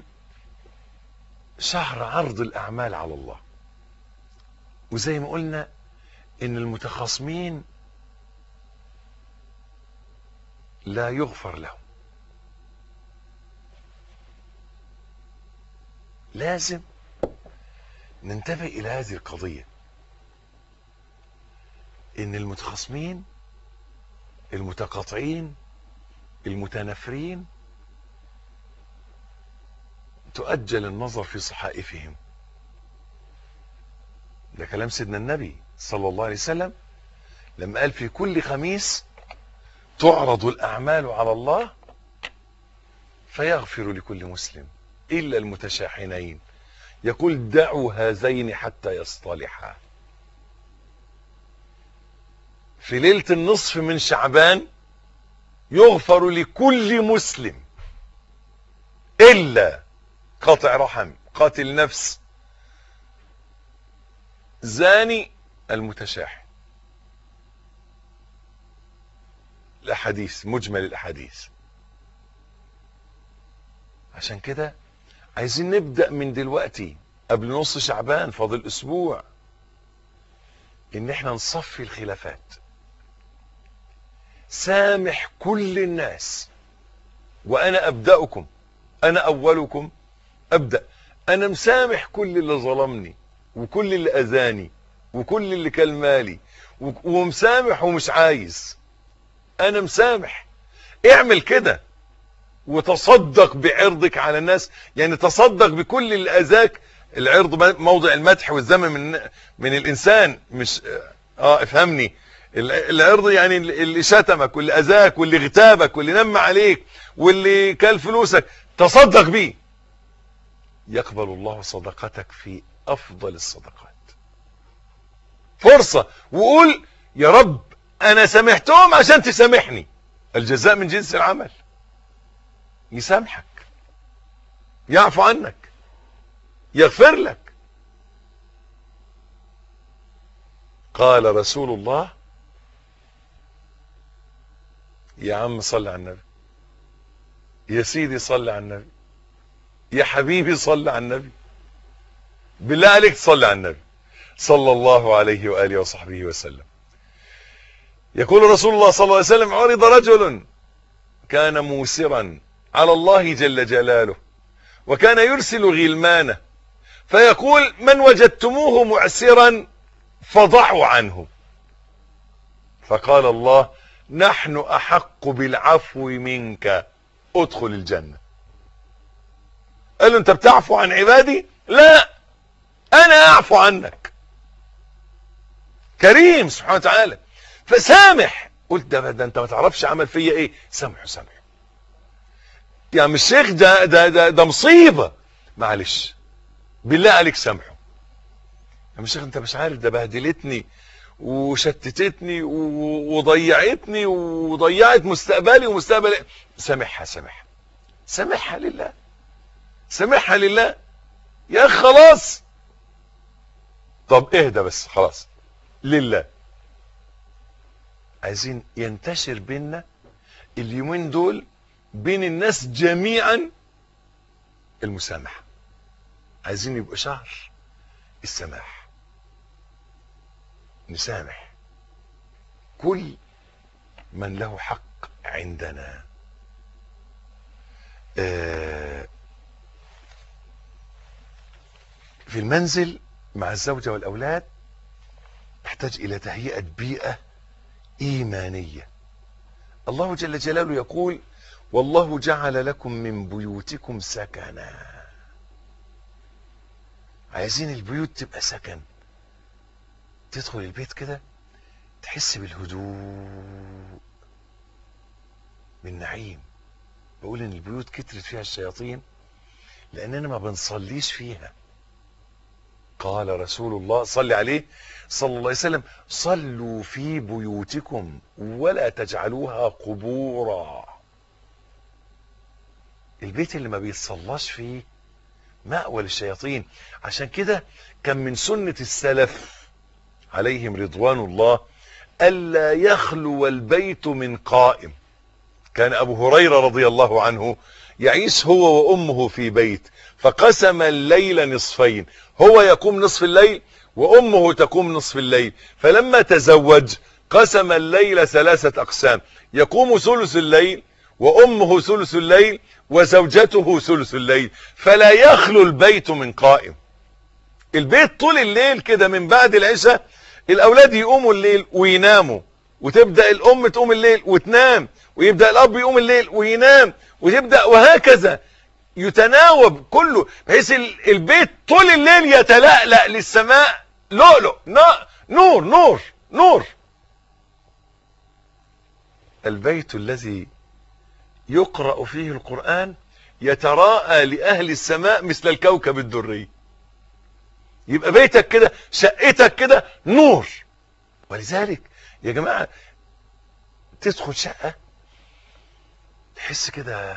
شهر عرض الأعمال على الله وزي ما قلنا إن المتخاصمين لا يغفر لهم لازم ننتبه الى هذه القضية ان المتخاصمين المتقاطعين المتنافرين تؤجل النظر في صحائفهم ده كلام سيدنا النبي صلى الله عليه وسلم لما قال في كل خميس تعرض الأعمال على الله فيغفر لكل مسلم إلا المتشاحنين يقول دعوا هذين حتى يصطلحا في ليلة النصف من شعبان يغفر لكل مسلم إلا قاطع رحم قاتل نفس زاني المتشاحن الأحاديث مجمل الأحاديث عشان كده عايزين نبدأ من دلوقتي قبل نص شعبان فاضل أسبوع إن احنا نصفي الخلافات سامح كل الناس وأنا أبدأكم أنا أولكم أبدأ أنا مسامح كل اللي ظلمني وكل اللي أذاني وكل اللي كل مالي ومسامح ومش عايز أنا مسامح اعمل كده وتصدق بعرضك على الناس يعني تصدق بكل اللي أذاك العرض موضع المدح والذم من من الإنسان مش اه افهمني العرض يعني اللي شتمك واللي أذاك واللي اغتابك واللي نم عليك واللي كل فلوسك تصدق بيه يقبل الله صدقتك في أفضل الصدقات فرصة وقول يا رب أنا سامحتهم عشان تسامحني الجزاء من جنس العمل يسامحك يعفو عنك يغفر لك قال رسول الله يا عم صل على النبي يا سيدي صل على النبي يا حبيبي صل على النبي بالله عليك صل على النبي صلى الله عليه وآله وصحبه وسلم يقول رسول الله صلى الله عليه وسلم عرض رجل كان موسرا على الله جل جلاله وكان يرسل غلمانه فيقول من وجدتموه معسرا فضعوا عنه فقال الله نحن أحق بالعفو منك ادخل الجنة قال له انت بتعفو عن عبادي لا انا اعفو عنك كريم سبحانه وتعالى فسامح قلت ده, ده انت ما تعرفش عمل فيا ايه سامحه سامحه يا عم الشيخ ده ده ده, ده مصيبه معلش بالله عليك سامحه يا عم الشيخ انت مش عارف ده بهدلتني وشتتتني وضيعتني وضيعت مستقبلي ومستقبل سامحها سامحها سامحها لله سامحها لله يا اخي خلاص طب اهدى بس خلاص لله عايزين ينتشر بينا اليومين دول بين الناس جميعا المسامحة عايزين يبقى شهر السماح نسامح كل من له حق عندنا آه في المنزل مع الزوجة والأولاد تحتاج إلى تهيئة بيئة إيمانية الله جل جلاله يقول والله جعل لكم من بيوتكم سكنا عايزين البيوت تبقى سكن تدخل البيت كده تحس بالهدوء بالنعيم بقول ان البيوت كترت فيها الشياطين لاننا ما بنصليش فيها قال رسول الله صلى عليه صلى الله عليه وسلم صلوا في بيوتكم ولا تجعلوها قبورا البيت اللي ما بيتصلاش فيه مأوى للشياطين عشان كده كان من سنة السلف عليهم رضوان الله ألا يخلو البيت من قائم كان أبو هريرة رضي الله عنه يعيش هو وأمه في بيت فقسم الليل نصفين هو يقوم نصف الليل وأمه تقوم نصف الليل فلما تزوج قسم الليل ثلاثة أقسام يقوم ثلث الليل وأمه ثلث الليل وزوجته ثلث الليل فلا يخلو البيت من قائم البيت طول الليل كده من بعد العشاء الأولاد يقوموا الليل ويناموا وتبدأ الأم تقوم الليل وتنام ويبدأ الأب يقوم الليل وينام وتبدأ وهكذا يتناوب كله بحيث ال- البيت طول الليل يتلألأ للسماء لؤلؤ نا- نور نور نور البيت الذي يقرأ فيه القرآن يتراءى لأهل السماء مثل الكوكب الدري يبقى بيتك كده شقتك كده نور ولذلك يا جماعة تدخل شقة تحس كده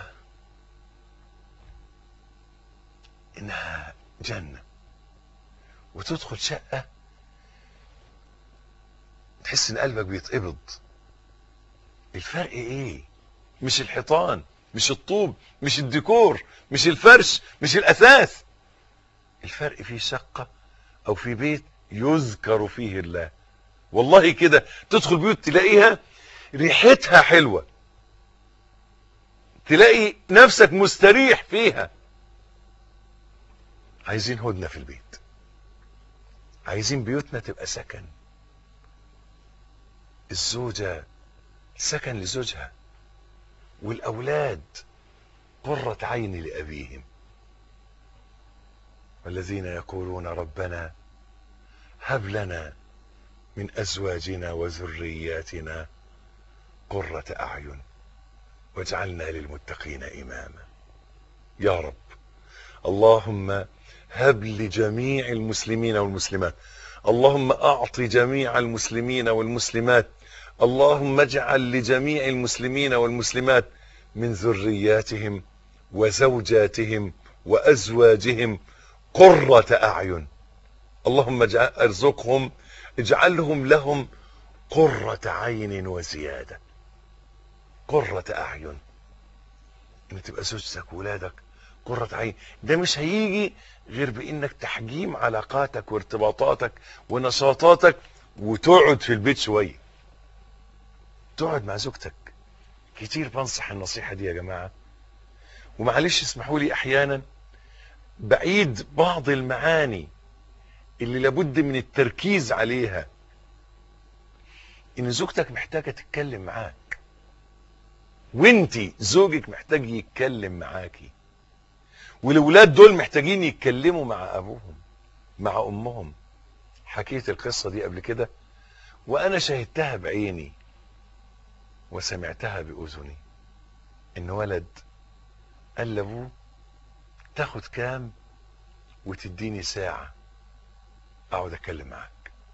انها جنة وتدخل شقة تحس ان قلبك بيتقبض الفرق ايه مش الحيطان مش الطوب مش الديكور مش الفرش مش الاثاث الفرق في شقة او في بيت يذكر فيه الله والله كده تدخل بيوت تلاقيها ريحتها حلوة تلاقي نفسك مستريح فيها عايزين هدنة في البيت عايزين بيوتنا تبقى سكن الزوجة سكن لزوجها والأولاد قرة عين لأبيهم والذين يقولون ربنا هب لنا من أزواجنا وذرياتنا قرة أعين واجعلنا للمتقين إماما يا رب اللهم هب لجميع المسلمين والمسلمات اللهم أعط جميع المسلمين والمسلمات اللهم اجعل لجميع المسلمين والمسلمات من ذرياتهم وزوجاتهم وأزواجهم قرة أعين اللهم اجعل ارزقهم اجعلهم لهم قرة عين وزيادة قرة أعين ان تبقى زوجتك وولادك قرة عين ده مش هيجي غير بانك تحجيم علاقاتك وارتباطاتك ونشاطاتك وتقعد في البيت شوية تقعد مع زوجتك كتير بنصح النصيحة دي يا جماعة ومعلش اسمحوا لي احيانا بعيد بعض المعاني اللي لابد من التركيز عليها ان زوجتك محتاجة تتكلم معاك وانتي زوجك محتاج يتكلم معاكي والولاد دول محتاجين يتكلموا مع ابوهم مع امهم حكيت القصة دي قبل كده وانا شاهدتها بعيني وسمعتها باذني ان ولد قال لابوه تاخد كام وتديني ساعة اقعد اتكلم معاك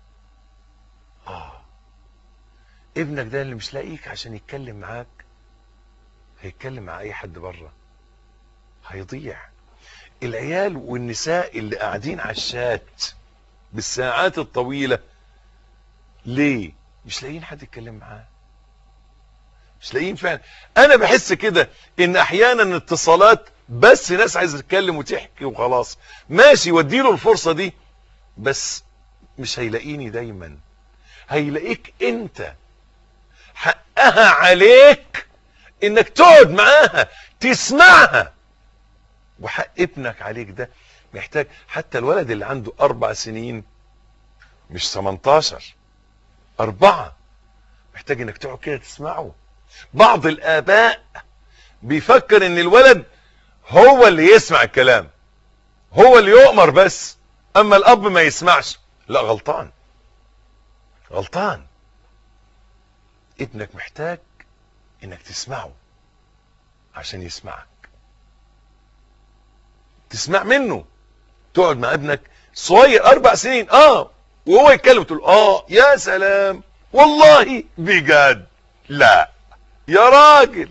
اه ابنك ده اللي مش لاقيك عشان يتكلم معاك هيتكلم مع اي حد بره هيضيع العيال والنساء اللي قاعدين على الشات بالساعات الطويلة ليه مش لاقيين حد يتكلم معاه مش لاقيين فعلا انا بحس كده ان احيانا اتصالات بس ناس عايزه تتكلم وتحكي وخلاص ماشي وديله الفرصة دي بس مش هيلاقيني دايما هيلاقيك انت حقها عليك انك تقعد معاها تسمعها وحق ابنك عليك ده محتاج حتى الولد اللي عنده اربع سنين مش 18 اربعة محتاج انك تقعد كده تسمعه بعض الاباء بيفكر ان الولد هو اللي يسمع الكلام هو اللي يؤمر بس اما الاب ما يسمعش لا غلطان غلطان ابنك محتاج انك تسمعه عشان يسمعك تسمع منه تقعد مع ابنك صغير اربع سنين اه وهو يتكلم تقول اه يا سلام والله بجد لا يا راجل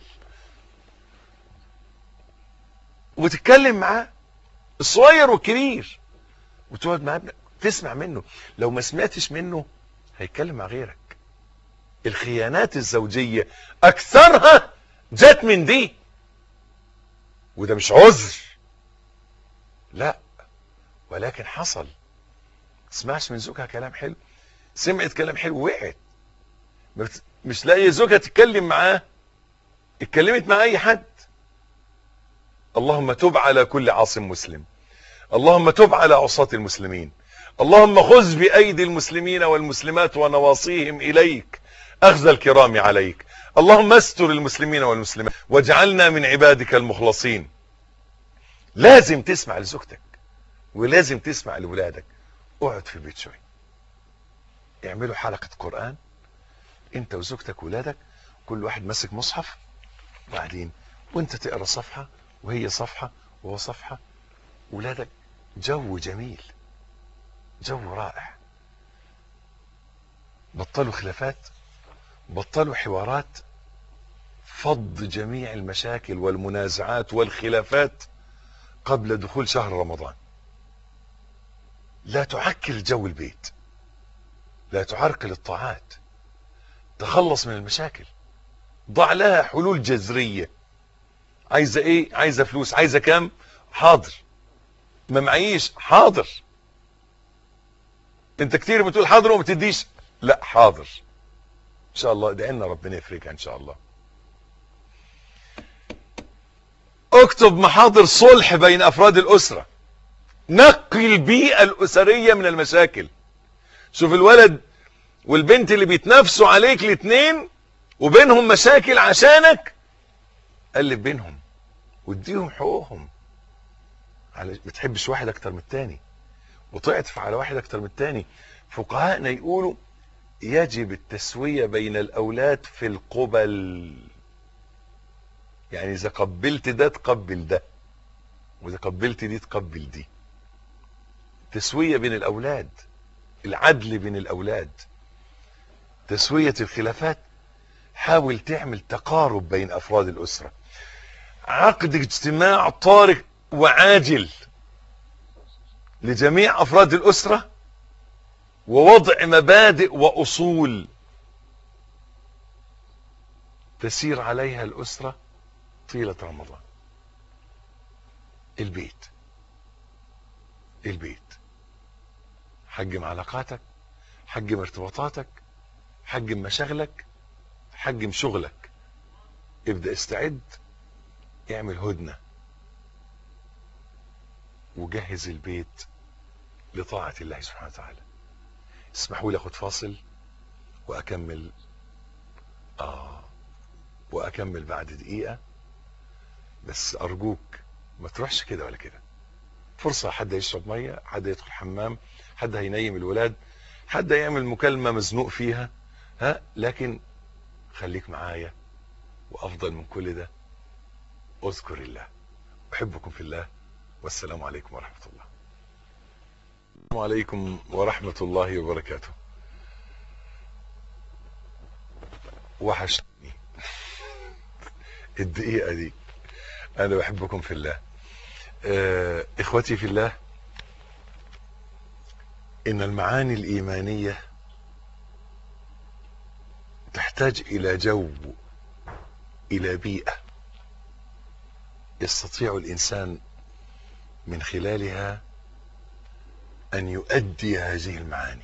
وتتكلم معاه الصغير والكبير وتقعد مع ابنك تسمع منه لو ما سمعتش منه هيتكلم مع غيرك الخيانات الزوجية اكثرها جت من دي وده مش عذر لا ولكن حصل تسمعش من زوجها كلام حلو سمعت كلام حلو وقعت مش لاقي زوجها تتكلم معاه اتكلمت مع اي حد اللهم تب على كل عاصم مسلم اللهم تب على عصاة المسلمين اللهم خذ بأيدي المسلمين والمسلمات ونواصيهم إليك أخذ الكرام عليك اللهم استر المسلمين والمسلمات واجعلنا من عبادك المخلصين لازم تسمع لزوجتك ولازم تسمع لولادك اقعد في البيت شويه اعملوا حلقه قران انت وزوجتك وولادك كل واحد ماسك مصحف وبعدين وانت تقرا صفحه وهي صفحه وهو صفحه ولادك جو جميل جو رائع بطلوا خلافات بطلوا حوارات فض جميع المشاكل والمنازعات والخلافات قبل دخول شهر رمضان لا تعكر جو البيت لا تعرقل الطاعات تخلص من المشاكل ضع لها حلول جذرية عايزة ايه عايزة فلوس عايزة كام حاضر ما معيش حاضر انت كتير بتقول حاضر وما تديش لا حاضر ان شاء الله ادعي لنا ربنا يفرجها ان شاء الله اكتب محاضر صلح بين افراد الاسرة نقي البيئة الاسرية من المشاكل شوف الولد والبنت اللي بيتنافسوا عليك الاثنين وبينهم مشاكل عشانك قلب بينهم واديهم حقوقهم على ما تحبش واحد اكتر من التاني وتعطف على واحد اكتر من التاني فقهاءنا يقولوا يجب التسوية بين الاولاد في القبل يعني اذا قبلت ده تقبل ده واذا قبلت دي تقبل دي تسوية بين الاولاد العدل بين الاولاد تسوية الخلافات حاول تعمل تقارب بين افراد الاسرة عقد اجتماع طارئ وعاجل لجميع افراد الاسرة ووضع مبادئ واصول تسير عليها الاسرة طيلة رمضان البيت البيت حجم علاقاتك حجم ارتباطاتك حجم مشاغلك حجم شغلك ابدأ استعد اعمل هدنة وجهز البيت لطاعة الله سبحانه وتعالى اسمحوا لي اخد فاصل واكمل اه واكمل بعد دقيقة بس ارجوك ما تروحش كده ولا كده فرصة حد يشرب مية حد يدخل حمام حد هينيم الولاد حد يعمل مكالمة مزنوق فيها ها لكن خليك معايا وافضل من كل ده اذكر الله احبكم في الله والسلام عليكم ورحمة الله السلام عليكم ورحمة الله وبركاته وحشتني الدقيقة دي انا بحبكم في الله اه اخوتي في الله ان المعاني الايمانية تحتاج الى جو الى بيئة يستطيع الانسان من خلالها ان يؤدي هذه المعاني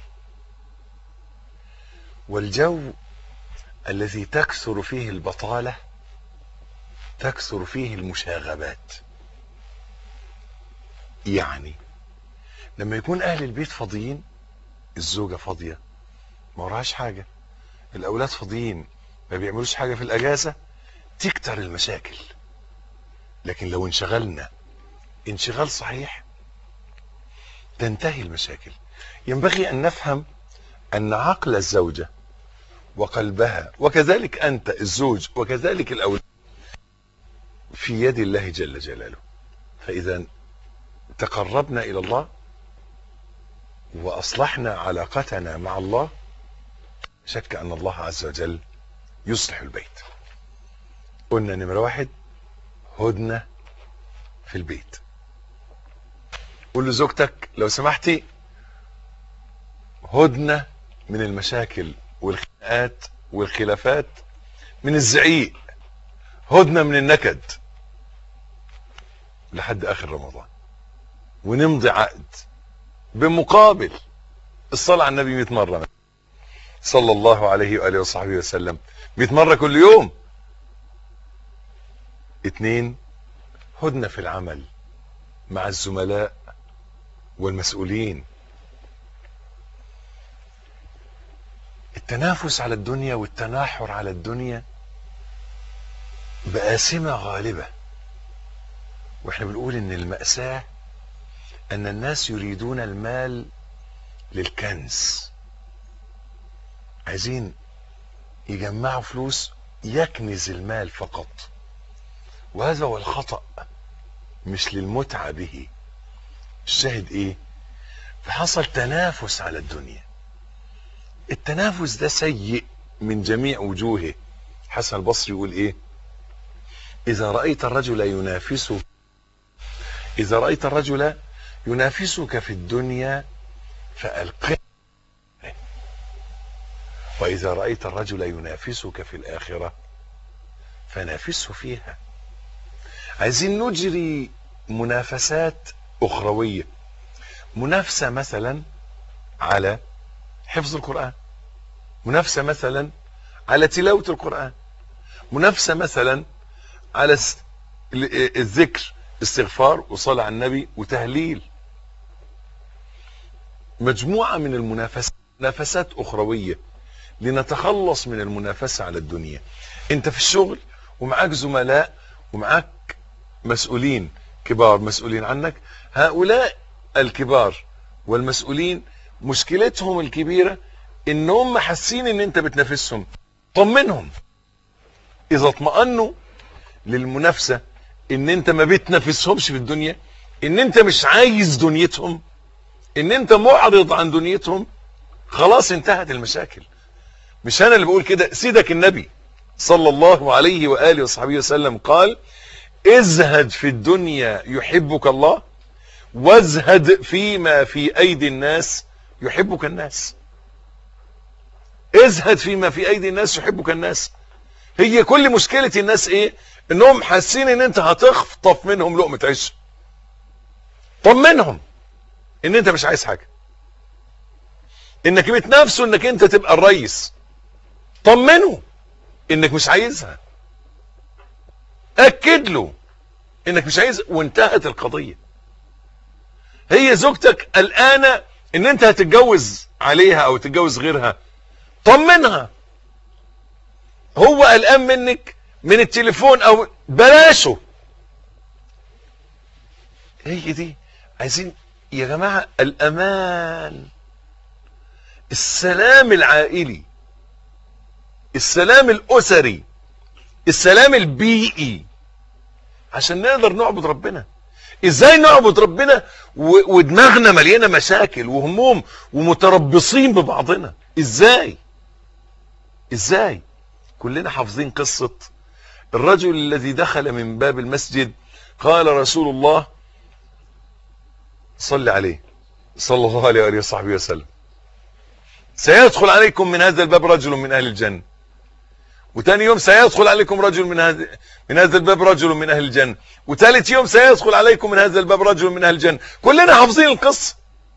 والجو الذي تكثر فيه البطالة تكثر فيه المشاغبات يعني لما يكون اهل البيت فاضيين الزوجة فاضية ما وراهاش حاجة الاولاد فاضيين ما بيعملوش حاجة في الاجازة تكتر المشاكل لكن لو انشغلنا انشغال صحيح تنتهي المشاكل ينبغي ان نفهم ان عقل الزوجة وقلبها وكذلك انت الزوج وكذلك الاولاد في يد الله جل جلاله فاذا تقربنا الى الله واصلحنا علاقتنا مع الله شك ان الله عز وجل يصلح البيت قلنا نمرة واحد هدنة في البيت قول لزوجتك لو سمحتي هدنة من المشاكل والخناقات والخلافات من الزعيق هدنة من النكد لحد اخر رمضان ونمضي عقد بمقابل الصلاة على النبي 100 مرة صلى الله عليه وآله وصحبه وسلم 100 مرة كل يوم اتنين هدنة في العمل مع الزملاء والمسؤولين التنافس على الدنيا والتناحر على الدنيا بآسمة غالبة واحنا بنقول ان المأساة ان الناس يريدون المال للكنز عايزين يجمعوا فلوس يكنز المال فقط وهذا هو الخطأ مش للمتعة به الشاهد ايه فحصل تنافس على الدنيا التنافس ده سيء من جميع وجوهه حسن البصري يقول ايه اذا رأيت الرجل ينافسه اذا رأيت الرجل ينافسك في الدنيا فألقه وإذا رأيت الرجل ينافسك في الآخرة فنافسه فيها عايزين نجري منافسات أخروية منافسة مثلا على حفظ القرآن منافسة مثلا على تلاوة القرآن منافسة مثلا على الذكر استغفار وصلاة على النبي وتهليل مجموعة من المنافسات منافسات أخروية لنتخلص من المنافسة على الدنيا انت في الشغل ومعاك زملاء ومعاك مسؤولين كبار مسؤولين عنك هؤلاء الكبار والمسؤولين مشكلتهم الكبيرة انهم حاسين ان انت بتنافسهم طمنهم اذا اطمأنوا للمنافسة ان انت ما بتنافسهمش في الدنيا ان انت مش عايز دنيتهم ان انت معرض عن دنيتهم خلاص انتهت المشاكل مش انا اللي بقول كده سيدك النبي صلى الله عليه وآله وصحبه وسلم قال ازهد في الدنيا يحبك الله وازهد فيما في ايدي الناس يحبك الناس ازهد فيما في ايدي الناس يحبك الناس هي كل مشكلة الناس ايه انهم حاسين ان انت هتخطف منهم لقمة عيش طمنهم ان انت مش عايز حاجة انك بتنافسه انك انت تبقى الرئيس طمنه انك مش عايزها اكد له انك مش عايز وانتهت القضية هي زوجتك قلقانة ان انت هتتجوز عليها او تتجوز غيرها طمنها هو قلقان منك من التليفون او بلاشه هي دي عايزين يا جماعة الامان السلام العائلي السلام الاسري السلام البيئي عشان نقدر نعبد ربنا ازاي نعبد ربنا ودماغنا مليانه مشاكل وهموم ومتربصين ببعضنا ازاي ازاي كلنا حافظين قصة الرجل الذي دخل من باب المسجد قال رسول الله صل عليه صلى الله عليه وآله وصحبه وسلم سيدخل عليكم من هذا الباب رجل من أهل الجنة وتاني يوم سيدخل عليكم رجل من هذا من هذا الباب رجل من أهل الجنة وثالث يوم سيدخل عليكم من هذا الباب رجل من أهل الجنة كلنا حافظين القصة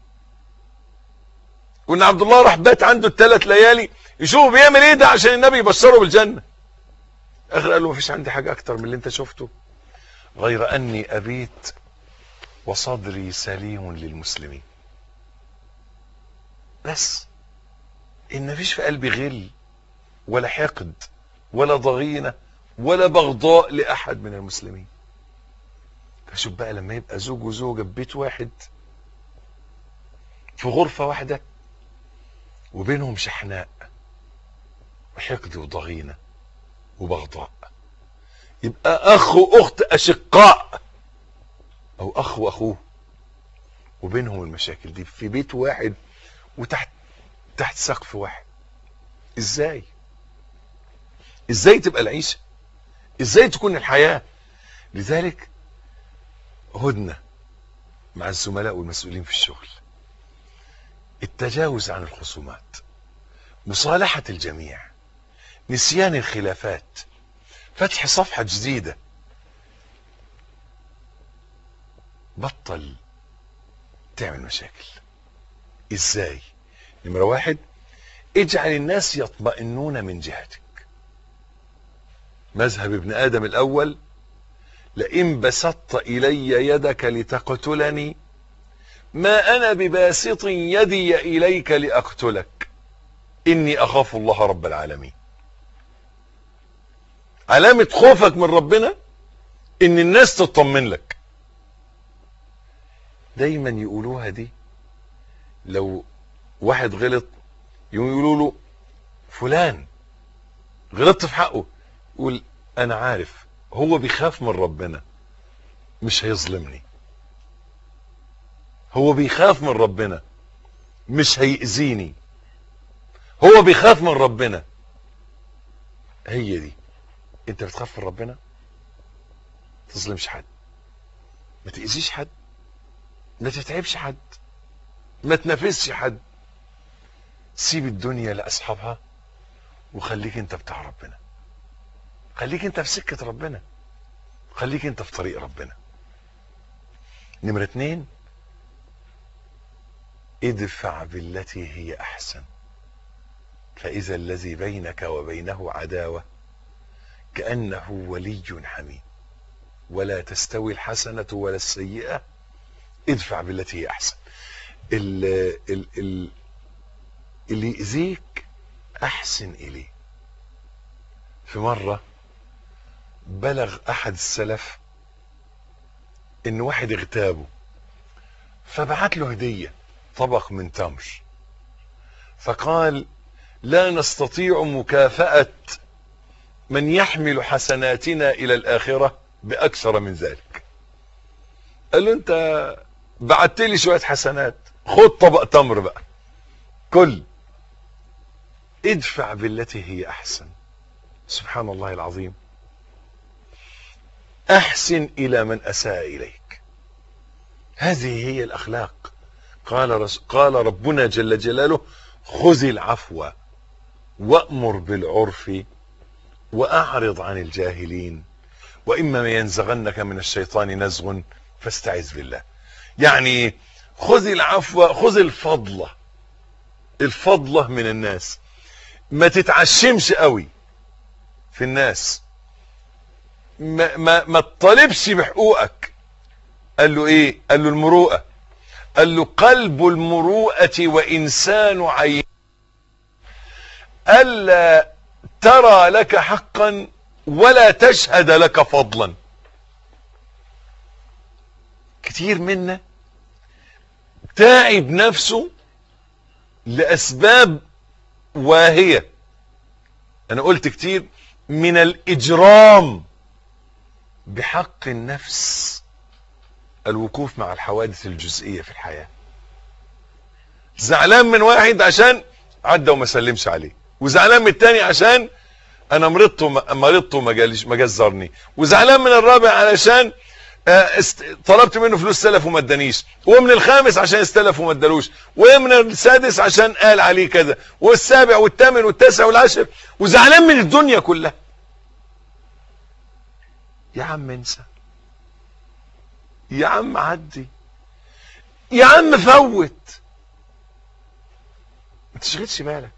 وان عبد الله راح بات عنده الثلاث ليالي يشوف بيعمل ايه ده عشان النبي يبشره بالجنة اخر قال له مفيش عندي حاجة اكتر من اللي انت شفته غير اني ابيت وصدري سليم للمسلمين بس ان مفيش في قلبي غل ولا حقد ولا ضغينة ولا بغضاء لاحد من المسلمين فشوف بقى لما يبقى زوج وزوجة ببيت واحد في غرفة واحدة وبينهم شحناء وحقد وضغينة وبغضاء يبقى اخ واخت اشقاء او اخ واخوه وبينهم المشاكل دي في بيت واحد وتحت تحت سقف واحد ازاي ازاي تبقى العيشة ازاي تكون الحياة لذلك هدنة مع الزملاء والمسؤولين في الشغل التجاوز عن الخصومات مصالحة الجميع نسيان الخلافات فتح صفحة جديدة بطل تعمل مشاكل ازاي نمرة واحد اجعل الناس يطمئنون من جهتك مذهب ابن ادم الاول لئن بسطت الي يدك لتقتلني ما انا بباسط يدي اليك لاقتلك اني اخاف الله رب العالمين علامة خوفك من ربنا ان الناس تطمن لك دايما يقولوها دي لو واحد غلط يقولوا له فلان غلطت في حقه يقول انا عارف هو بيخاف من ربنا مش هيظلمني هو بيخاف من ربنا مش هيأذيني هو بيخاف من ربنا هي دي انت بتخاف من ربنا تظلمش حد ما تأذيش حد ما تتعبش حد ما تنافسش حد سيب الدنيا لأصحابها وخليك انت بتاع ربنا خليك انت في سكة ربنا خليك انت في طريق ربنا نمرة اتنين ادفع بالتي هي احسن فاذا الذي بينك وبينه عداوة كأنه ولي حميم ولا تستوي الحسنة ولا السيئة ادفع بالتي هي احسن ال ال ال اللي يأذيك احسن اليه في مرة بلغ احد السلف ان واحد اغتابه فبعت له هدية طبق من تمر فقال لا نستطيع مكافأة من يحمل حسناتنا الى الاخرة باكثر من ذلك قال له انت بعت لي شوية حسنات خد طبق تمر بقى كل ادفع بالتي هي احسن سبحان الله العظيم احسن الى من اساء اليك هذه هي الاخلاق قال رس... قال ربنا جل جلاله خذ العفو وامر بالعرف واعرض عن الجاهلين واما ينزغنك من الشيطان نزغ فاستعذ بالله يعني خذ العفو خذ الفضله الفضله من الناس ما تتعشمش قوي في الناس ما ما ما تطالبش بحقوقك قال له ايه قال له المروءه قال له قلب المروءه وانسان عين الا ترى لك حقا ولا تشهد لك فضلا كتير منا تعب نفسه لاسباب واهية انا قلت كتير من الاجرام بحق النفس الوقوف مع الحوادث الجزئية في الحياة زعلان من واحد عشان عدى وما سلمش عليه وزعلان من التاني عشان انا مرضت مرضت وما جاليش ما جزرني وزعلان من الرابع علشان است... طلبت منه فلوس سلف وما ادانيش ومن الخامس عشان استلف وما ادالوش ومن السادس عشان قال عليه كذا والسابع والثامن والتاسع والعاشر وزعلان من الدنيا كلها يا عم انسى يا عم عدي يا عم فوت ما تشغلش بالك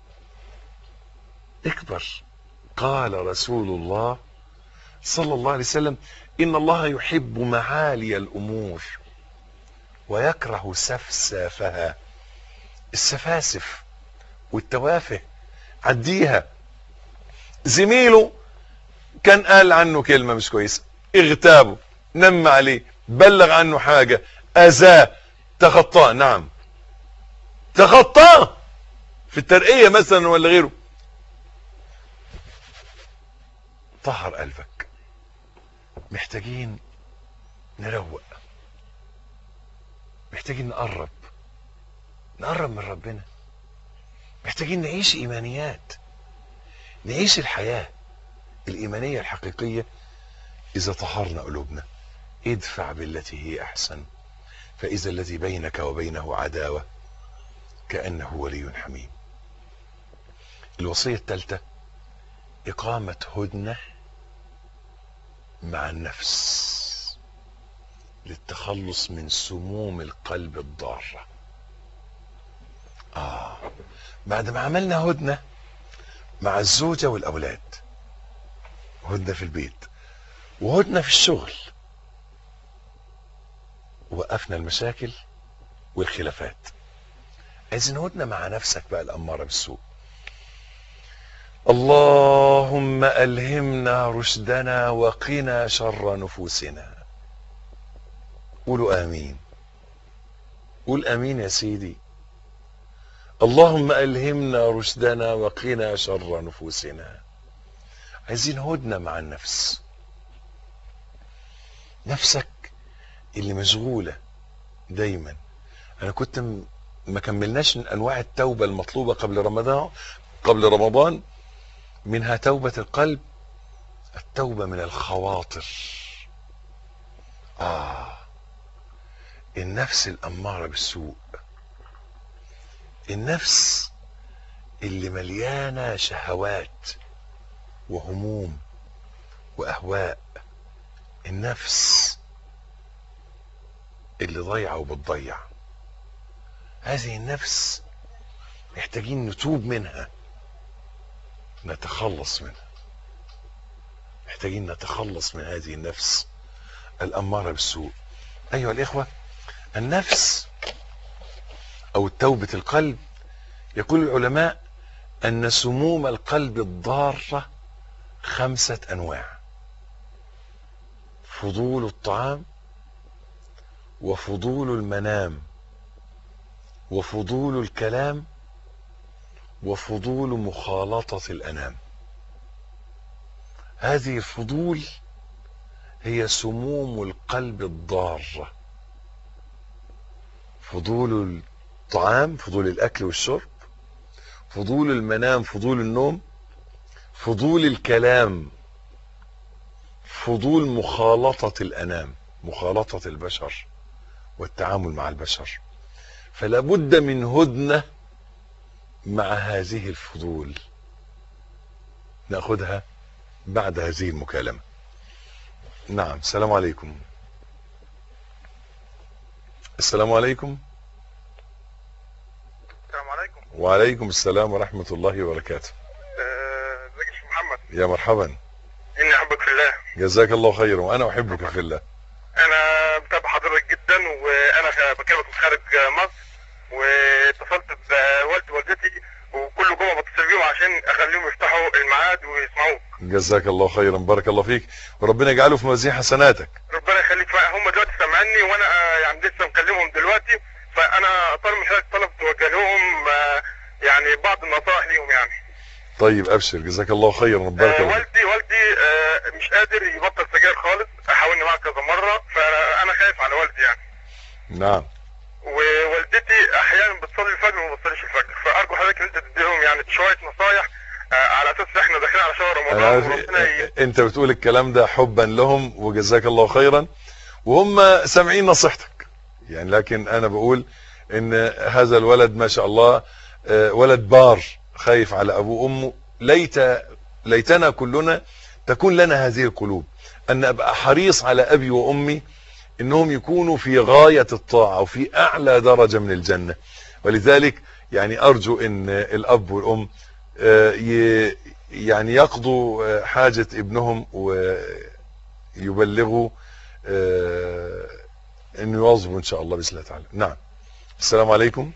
اكبر قال رسول الله صلى الله عليه وسلم ان الله يحب معالي الامور ويكره سفسافها السفاسف والتوافه عديها زميله كان قال عنه كلمة مش كويسة اغتابه نم عليه بلغ عنه حاجة اذاه تخطاه نعم تخطاه في الترقية مثلا ولا غيره طهر قلبك محتاجين نروق محتاجين نقرب نقرب من ربنا محتاجين نعيش ايمانيات نعيش الحياة الايمانية الحقيقية اذا طهرنا قلوبنا ادفع بالتي هي احسن فاذا الذي بينك وبينه عداوة كأنه ولي حميم الوصية الثالثة اقامة هدنه مع النفس للتخلص من سموم القلب الضارة آه بعد ما عملنا هدنة مع الزوجة والأولاد هدنة في البيت وهدنة في الشغل وقفنا المشاكل والخلافات عايزين هدنة مع نفسك بقى الأمارة بالسوء اللهم ألهمنا رشدنا وقنا شر نفوسنا قولوا آمين قول امين يا سيدي اللهم الهمنا رشدنا وقنا شر نفوسنا عايزين هدنه مع النفس نفسك اللي مشغوله دايما انا كنت م- ما كملناش انواع التوبه المطلوبه قبل رمضان قبل رمضان منها توبه القلب التوبه من الخواطر اه النفس الاماره بالسوء النفس اللي مليانه شهوات وهموم واهواء النفس اللي ضايعه وبتضيع هذه النفس محتاجين نتوب منها نتخلص منها محتاجين نتخلص من هذه النفس الأمارة بالسوء أيها الإخوة النفس أو توبة القلب يقول العلماء أن سموم القلب الضارة خمسة أنواع فضول الطعام وفضول المنام وفضول الكلام وفضول مخالطة الأنام هذه الفضول هي سموم القلب الضارة فضول الطعام فضول الأكل والشرب فضول المنام فضول النوم فضول الكلام فضول مخالطة الأنام مخالطة البشر والتعامل مع البشر فلا بد من هدنة مع هذه الفضول ناخذها بعد هذه المكالمة نعم السلام عليكم السلام عليكم السلام عليكم وعليكم السلام ورحمة الله وبركاته آه، ازيك يا شيخ محمد يا مرحبا اني احبك في الله جزاك الله خيرا وأنا أحبك في الله انا بتابع حضرتك جدا وانا خ- بكلمك من خارج مصر واتصلت بوالدي ووالدتي وكل جمعه بتصل بيهم عشان اخليهم يفتحوا الميعاد ويسمعوك جزاك الله خيرا بارك الله فيك وربنا يجعله في موازين حسناتك ربنا يخليك معايا. هم دلوقتي سامعيني وانا آه، يعني لسه مكلمهم دلوقتي فانا طالب من حضرتك طلب توجه لهم آه، يعني بعض النصائح ليهم يعني طيب أبشر جزاك الله خيرا بارك آه، الله فيك. والدي والدي آه، مش قادر يبطل سجاير خالص حاولني معاه كذا مره فانا خايف على والدي يعني نعم ووالدتي احيانا بتصلي الفجر وما بتصليش الفجر فارجو حضرتك ان انت تديهم يعني شويه نصايح آه، على اساس ان احنا داخلين على شهر أنا رمضان عارف وربنا ي- أنت بتقول الكلام ده حبا لهم وجزاك الله خيرا وهم سامعين نصيحتك يعني لكن أنا بقول إن هذا الولد ما شاء الله آه، ولد بار خايف على أبوه وأمه ليت ليتنا كلنا تكون لنا هذه القلوب أن أبقى حريص على أبي وأمي إنهم يكونوا في غاية الطاعة وفي أعلى درجة من الجنة ولذلك يعني أرجو أن الأب والأم آه، ي- يعني يقضوا آه، حاجة ابنهم ويبلغوا آه، انه يواظبوا ان شاء الله باذن الله تعالى نعم السلام عليكم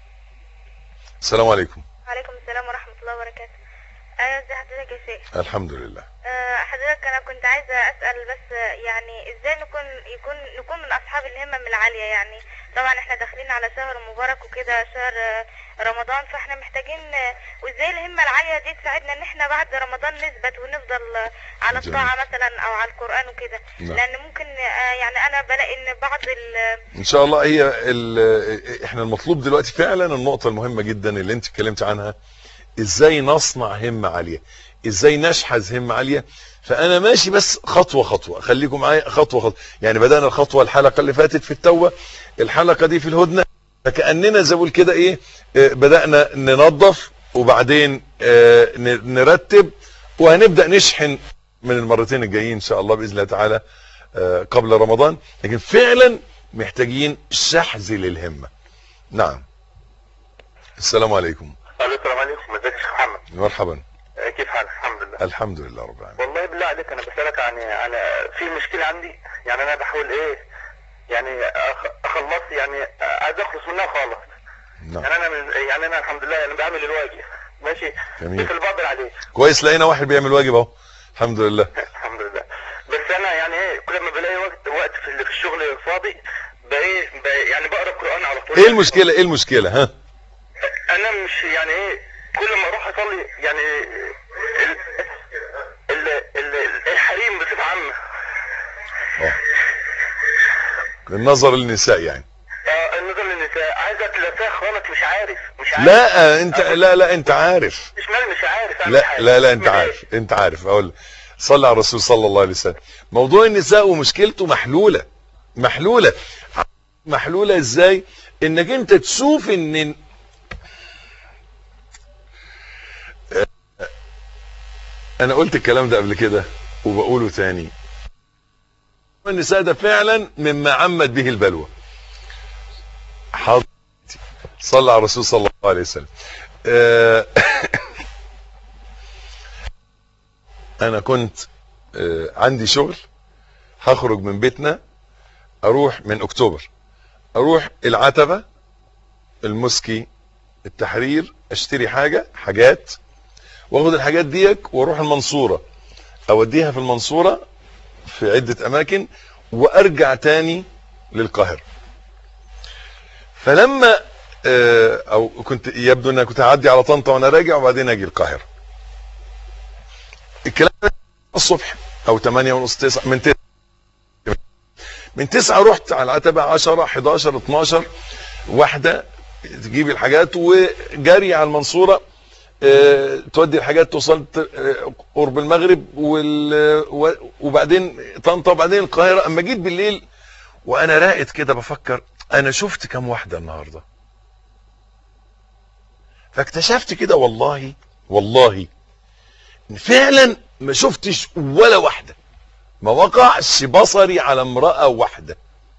السلام عليكم وعليكم السلام ورحمة الله وبركاته أيوة ازي حضرتك يا شيخ الحمد لله أه حضرتك أنا كنت عايزة أسأل بس آه، يعني ازاي نكون يكون نكون من أصحاب الهمم العالية يعني طبعا احنا داخلين على شهر مبارك وكده شهر آه، رمضان فاحنا محتاجين آه، وازاي الهمة العالية دي تساعدنا ان احنا بعد رمضان نثبت ونفضل آه، على جميل. الطاعة مثلا او على القرآن وكده نعم. لان ممكن آه، يعني انا بلاقي ان بعض ال ان شاء الله هي ال- احنا المطلوب دلوقتي فعلا النقطة المهمة جدا اللي انت اتكلمت عنها ازاي نصنع همة عالية ازاي نشحذ همة عالية فانا ماشي بس خطوة خطوة خليكم معايا خطوة خطوة يعني بدأنا الخطوة الحلقة اللي فاتت في التوبة الحلقة دي في الهدنة فكأننا زي ما بقول كده ايه آه، بدأنا ننظف وبعدين آه، ن- نرتب وهنبدأ نشحن من المرتين الجايين ان شاء الله بإذن الله تعالى آه، قبل رمضان لكن فعلا محتاجين شحذ للهمة نعم السلام عليكم الو السلام عليكم ازيك يا شيخ محمد مرحبا آه، كيف حالك الحمد لله الحمد لله رب العالمين والله بالله عليك انا بسالك عن عن في مشكله عندي يعني انا بحاول ايه يعني أخ- اخلص يعني عايز اخلص منها خالص نعم يعني انا من يعني انا الحمد لله انا بعمل الواجب ماشي جميل. بس اللي بقدر عليه كويس لقينا واحد بيعمل واجب اهو الحمد لله الحمد لله بس انا يعني ايه كل ما بلاقي وقت وقت في في الشغل الفاضي بايه ب- يعني بقرا القران على طول ايه المشكله ايه المشكله ها انا مش يعني ايه كل ما اروح اصلي يعني ال ال ال الحريم بصفه عامه النظر للنساء يعني اه النظر للنساء عايزه تلفها خالص مش عارف مش عارف لا انت لا لا انت عارف مش مال مش عارف اعمل لا حاجة. لا لا انت من عارف انت عارف اقول صلى على الرسول صلى الله عليه وسلم موضوع النساء ومشكلته محلوله محلوله محلوله ازاي انك انت تشوف ان انا قلت الكلام ده قبل كده وبقوله تاني النساء ده فعلا مما عمت به البلوى حاضر صلى على الرسول صلى الله عليه وسلم آه، انا كنت آه، عندي شغل هخرج من بيتنا اروح من اكتوبر اروح العتبة المسكي التحرير اشتري حاجة حاجات واخد الحاجات ديك واروح المنصورة اوديها في المنصورة في عدة اماكن وارجع تاني للقاهرة فلما آه، او كنت يبدو ان أنا كنت هعدي على طنطا وانا راجع وبعدين اجي القاهرة الكلام ده الصبح او 8 ونص 9 من 9 من 9 رحت على العتبة 10 11 12 واحدة تجيب الحاجات وجري على المنصورة آه، تودي الحاجات توصل آه، قرب المغرب وال- و- وبعدين طنطا وبعدين القاهرة اما جيت بالليل وانا راقد كده بفكر انا شفت كم واحدة النهاردة فاكتشفت كده والله والله إن فعلا ما شفتش ولا واحدة ما وقعش بصري على امرأة واحدة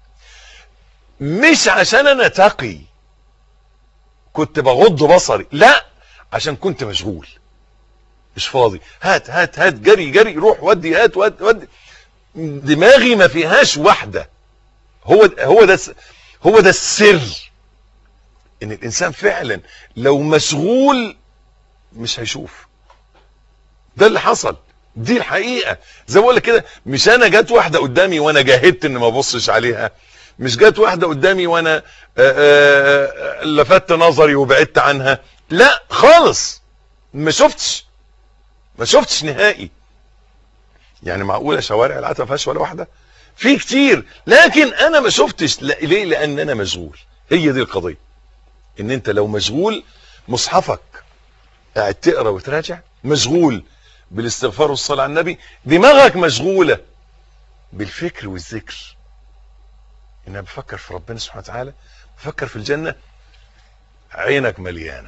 مش عشان انا تقي كنت بغض بصري لا عشان كنت مشغول مش فاضي هات هات هات جري جري روح ودي هات ودي, ودي. دماغي ما فيهاش واحدة هو هو ده هو ده السر ان الانسان فعلا لو مشغول مش هيشوف ده اللي حصل دي الحقيقة زي ما بقول لك كده مش انا جت واحدة قدامي وانا جاهدت ان ما ابصش عليها مش جت واحدة قدامي وانا آآ آآ لفت نظري وبعدت عنها لا خالص ما شفتش ما شفتش نهائي يعني معقولة شوارع العتبة ما فيهاش ولا واحدة في كتير لكن انا ما شفتش لا- ليه لان انا مشغول هي دي القضية ان انت لو مشغول مصحفك قاعد تقرا وتراجع مشغول بالاستغفار والصلاة على النبي دماغك مشغولة بالفكر والذكر انها بفكر في ربنا سبحانه وتعالى بفكر في الجنة عينك مليانة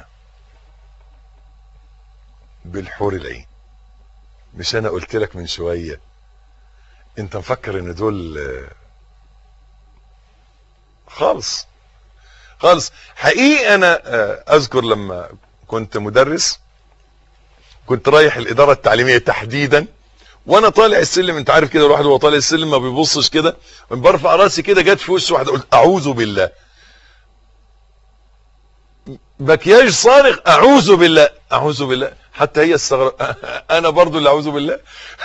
بالحور العين مش انا قلت لك من شوية انت مفكر ان دول آه، خالص خالص حقيقي انا آه، اذكر لما كنت مدرس كنت رايح الاداره التعليميه تحديدا وانا طالع السلم انت عارف كده الواحد وهو طالع السلم ما بيبصش كده برفع راسي كده جت في وش واحده قلت اعوذ بالله مكياج صارخ اعوذ بالله اعوذ بالله حتى هي استغرب انا برضو اللي اعوذ بالله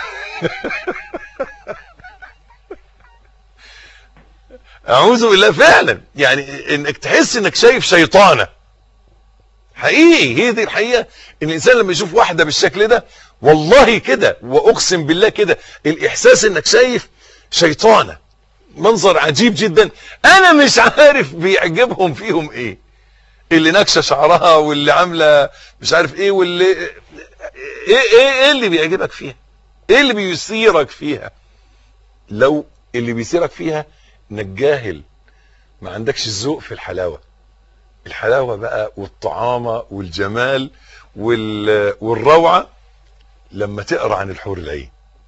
اعوذ بالله فعلا يعني انك تحس انك شايف شيطانه حقيقي هي دي الحقيقه ان الانسان لما يشوف واحده بالشكل ده والله كده واقسم بالله كده الاحساس انك شايف شيطانه منظر عجيب جدا انا مش عارف بيعجبهم فيهم ايه اللي نكشه شعرها واللي عامله مش عارف ايه واللي ايه ايه ايه اللي بيعجبك فيها ايه اللي بيثيرك فيها لو اللي بيثيرك فيها انك جاهل ما عندكش الذوق في الحلاوه الحلاوه بقى والطعامه والجمال وال... والروعه لما تقرا عن الحور العين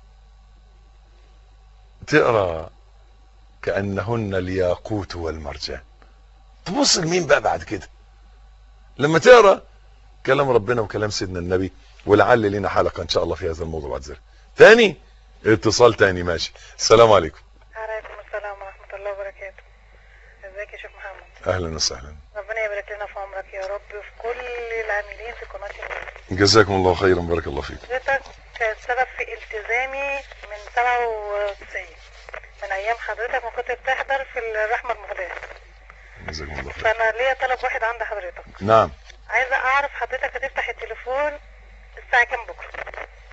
تقرا كانهن الياقوت والمرجان تبص لمين بقى بعد كده لما تقرا كلام ربنا وكلام سيدنا النبي ولعل لنا حلقه ان شاء الله في هذا الموضوع بعد ذلك تاني اتصال تاني ماشي السلام عليكم عليكم السلام ورحمة الله وبركاته ازيك يا شيخ محمد اهلا وسهلا ربنا يبارك لنا في عمرك يا رب في كل العاملين في قناة النيل جزاكم الله خيرا بارك الله فيك حضرتك السبب في التزامي من 97 من ايام حضرتك ما كنت بتحضر في الرحمه المهداه جزاكم الله خير فانا ليا طلب واحد عند حضرتك نعم عايزه اعرف حضرتك هتفتح التليفون الساعه كام بكره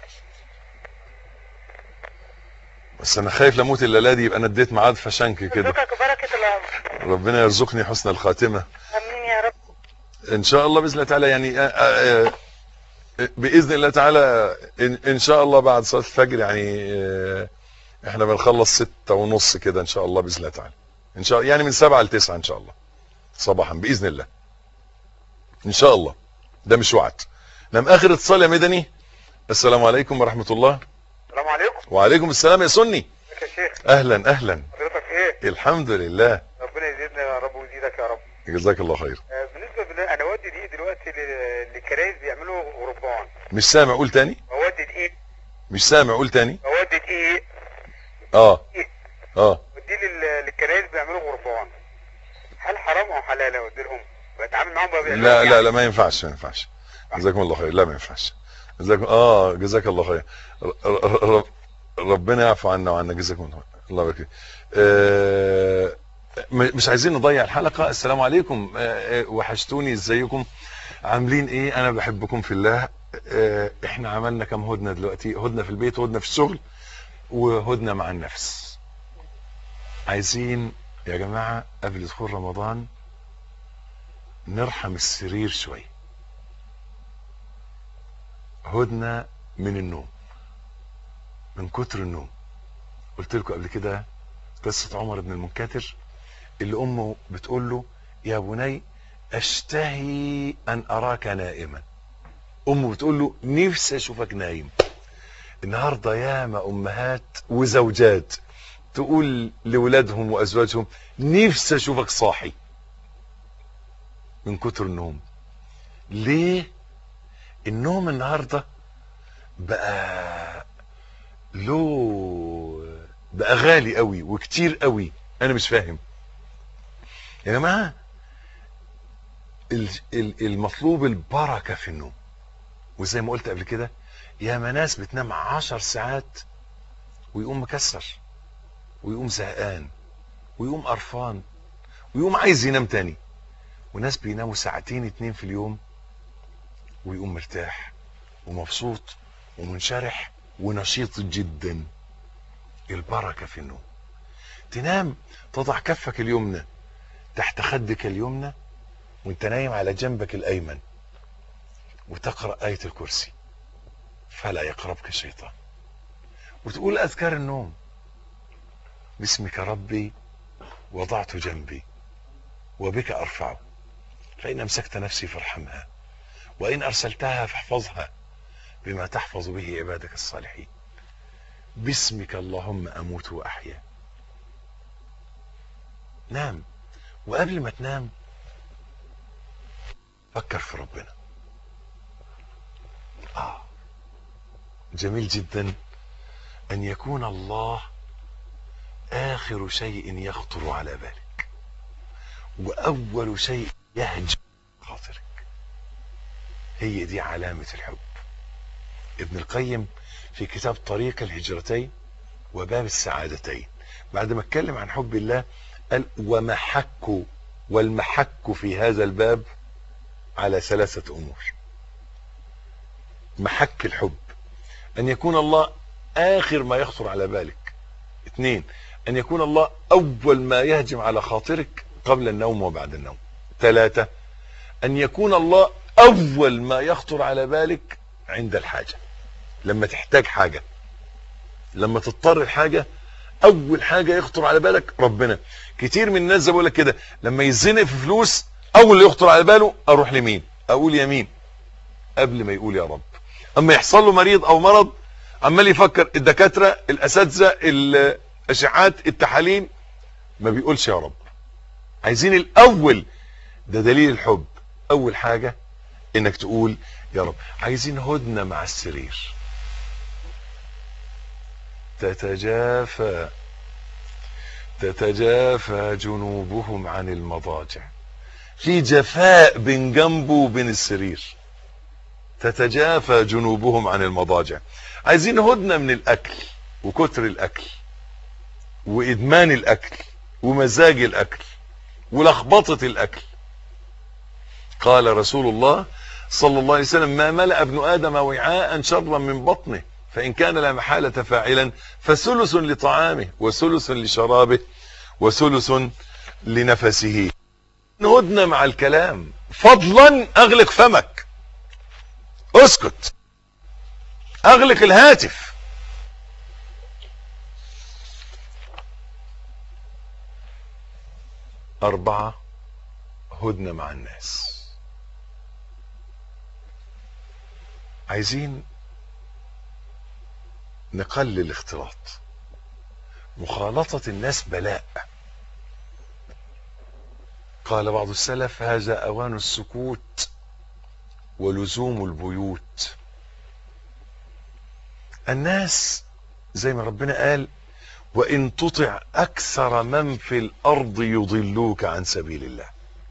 بس انا خايف لموت الليله دي يبقى انا اديت ميعاد فشنك كده رزقك وبركه العمر ربنا يرزقني حسن الخاتمه امين يا رب ان شاء الله باذن الله تعالى يعني آه، آه، آه، باذن الله تعالى ان, إن شاء الله بعد صلاه الفجر يعني آه، احنا بنخلص ستة ونص كده ان شاء الله باذن الله تعالى ان شاء الله يعني من سبعة لتسعة ان شاء الله صباحا باذن الله ان شاء الله ده مش وعد نعم اخر اتصال يا مدني السلام عليكم ورحمه الله السلام عليكم وعليكم السلام يا سني ازيك يا شيخ اهلا اهلا حضرتك ايه الحمد لله ربنا يزيدنا يا رب ويزيدك يا رب جزاك الله خير آه، بالنسبه بال- انا والدي دي دلوقتي ل- للكرايس بيعملوا غربان مش سامع قول تاني مواد دقيق مش سامع قول تاني مواد دقيق اه اه ودي لل- للكرايس بيعملوا غربان هل حرام او حلال اودي لهم بتعامل معاهم بقى بيعملوا لا يعني؟ لا لا ما ينفعش ما ينفعش جزاكم الله خير لا ما ينفعش جزاكم اه جزاك الله خير ر- ر- ر- ربنا يعفو عنا وعنا جزاكم الله خير الله يبارك فيك. آه م- مش عايزين نضيع الحلقه السلام عليكم آه آه، وحشتوني ازيكم عاملين ايه انا بحبكم في الله آه احنا عملنا كام هدنه دلوقتي هدنه في البيت وهدنه في الشغل وهدنه مع النفس عايزين يا جماعه قبل دخول رمضان نرحم السرير شوي هدنة من النوم من كتر النوم قلت لكم قبل كده قصة عمر بن المنكدر اللي أمه بتقول له يا بني أشتهي أن أراك نائما أمه بتقول له نفسي أشوفك نايم النهاردة ياما أمهات وزوجات تقول لولادهم وأزواجهم نفسي أشوفك صاحي من كتر النوم ليه النوم النهارده بقى له بقى غالي قوي وكتير قوي انا مش فاهم يا جماعه ال- ال- المطلوب البركه في النوم وزي ما قلت قبل كده يا ناس بتنام عشر ساعات ويقوم مكسر ويقوم زهقان ويقوم قرفان ويقوم عايز ينام تاني وناس بيناموا ساعتين اتنين في اليوم ويقوم مرتاح ومبسوط ومنشرح ونشيط جدا البركة في النوم تنام تضع كفك اليمنى تحت خدك اليمنى وانت نايم على جنبك الايمن وتقرأ آية الكرسي فلا يقربك الشيطان وتقول اذكار النوم باسمك ربي وضعت جنبي وبك ارفعه فإن أمسكت نفسي فارحمها وإن أرسلتها فاحفظها بما تحفظ به عبادك الصالحين باسمك اللهم أموت وأحيا نام وقبل ما تنام فكر في ربنا آه جميل جدا أن يكون الله آخر شيء يخطر على بالك وأول شيء يهجم خاطرك هي دي علامة الحب ابن القيم في كتاب طريق الهجرتين وباب السعادتين بعد ما اتكلم عن حب الله قال ومحك والمحك في هذا الباب على ثلاثة أمور محك الحب أن يكون الله آخر ما يخطر على بالك اثنين أن يكون الله أول ما يهجم على خاطرك قبل النوم وبعد النوم ثلاثة أن يكون الله أول ما يخطر على بالك عند الحاجة لما تحتاج حاجة لما تضطر الحاجة أول حاجة يخطر على بالك ربنا كتير من الناس زي بقول لك كده لما يزنق في فلوس أول اللي يخطر على باله أروح لمين أقول يمين قبل ما يقول يا رب أما يحصل له مريض أو مرض عمال يفكر الدكاترة الأساتذة الأشعات التحاليل ما بيقولش يا رب عايزين الأول ده دليل الحب أول حاجة إنك تقول يا رب عايزين هدنة مع السرير تتجافى تتجافى جنوبهم عن المضاجع في جفاء بين جنبه وبين السرير تتجافى جنوبهم عن المضاجع عايزين هدنة من الأكل وكتر الأكل وادمان الاكل ومزاج الاكل ولخبطة الاكل قال رسول الله صلى الله عليه وسلم ما ملأ ابن ادم وعاء شرا من بطنه فان كان لا محالة فاعلا فثلث لطعامه وثلث لشرابه وثلث لنفسه هدنة مع الكلام فضلا اغلق فمك اسكت اغلق الهاتف اربعة هدنة مع الناس عايزين نقلل الاختلاط مخالطة الناس بلاء قال بعض السلف هذا اوان السكوت ولزوم البيوت الناس زي ما ربنا قال وان تطع اكثر من في الارض يضلوك عن سبيل الله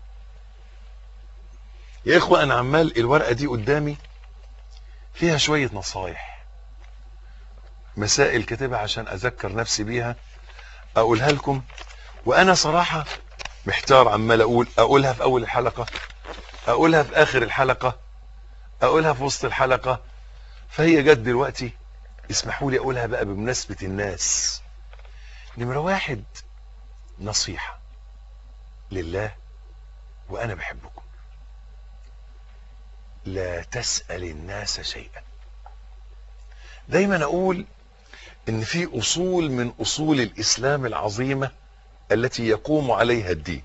يا اخوة انا عمال الورقة دي قدامي فيها شوية نصايح مسائل كاتبها عشان اذكر نفسي بيها اقولها لكم وانا صراحة محتار عمال اقول اقولها في اول الحلقة اقولها في اخر الحلقة اقولها في وسط الحلقة فهي جت دلوقتي اسمحوا لي اقولها بقى بمناسبة الناس نمرة واحد نصيحة لله وانا بحبكم لا تسأل الناس شيئا دايما اقول ان في اصول من اصول الاسلام العظيمة التي يقوم عليها الدين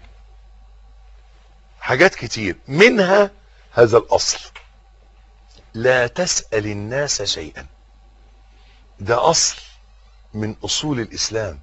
حاجات كتير منها هذا الاصل لا تسأل الناس شيئا ده اصل من اصول الاسلام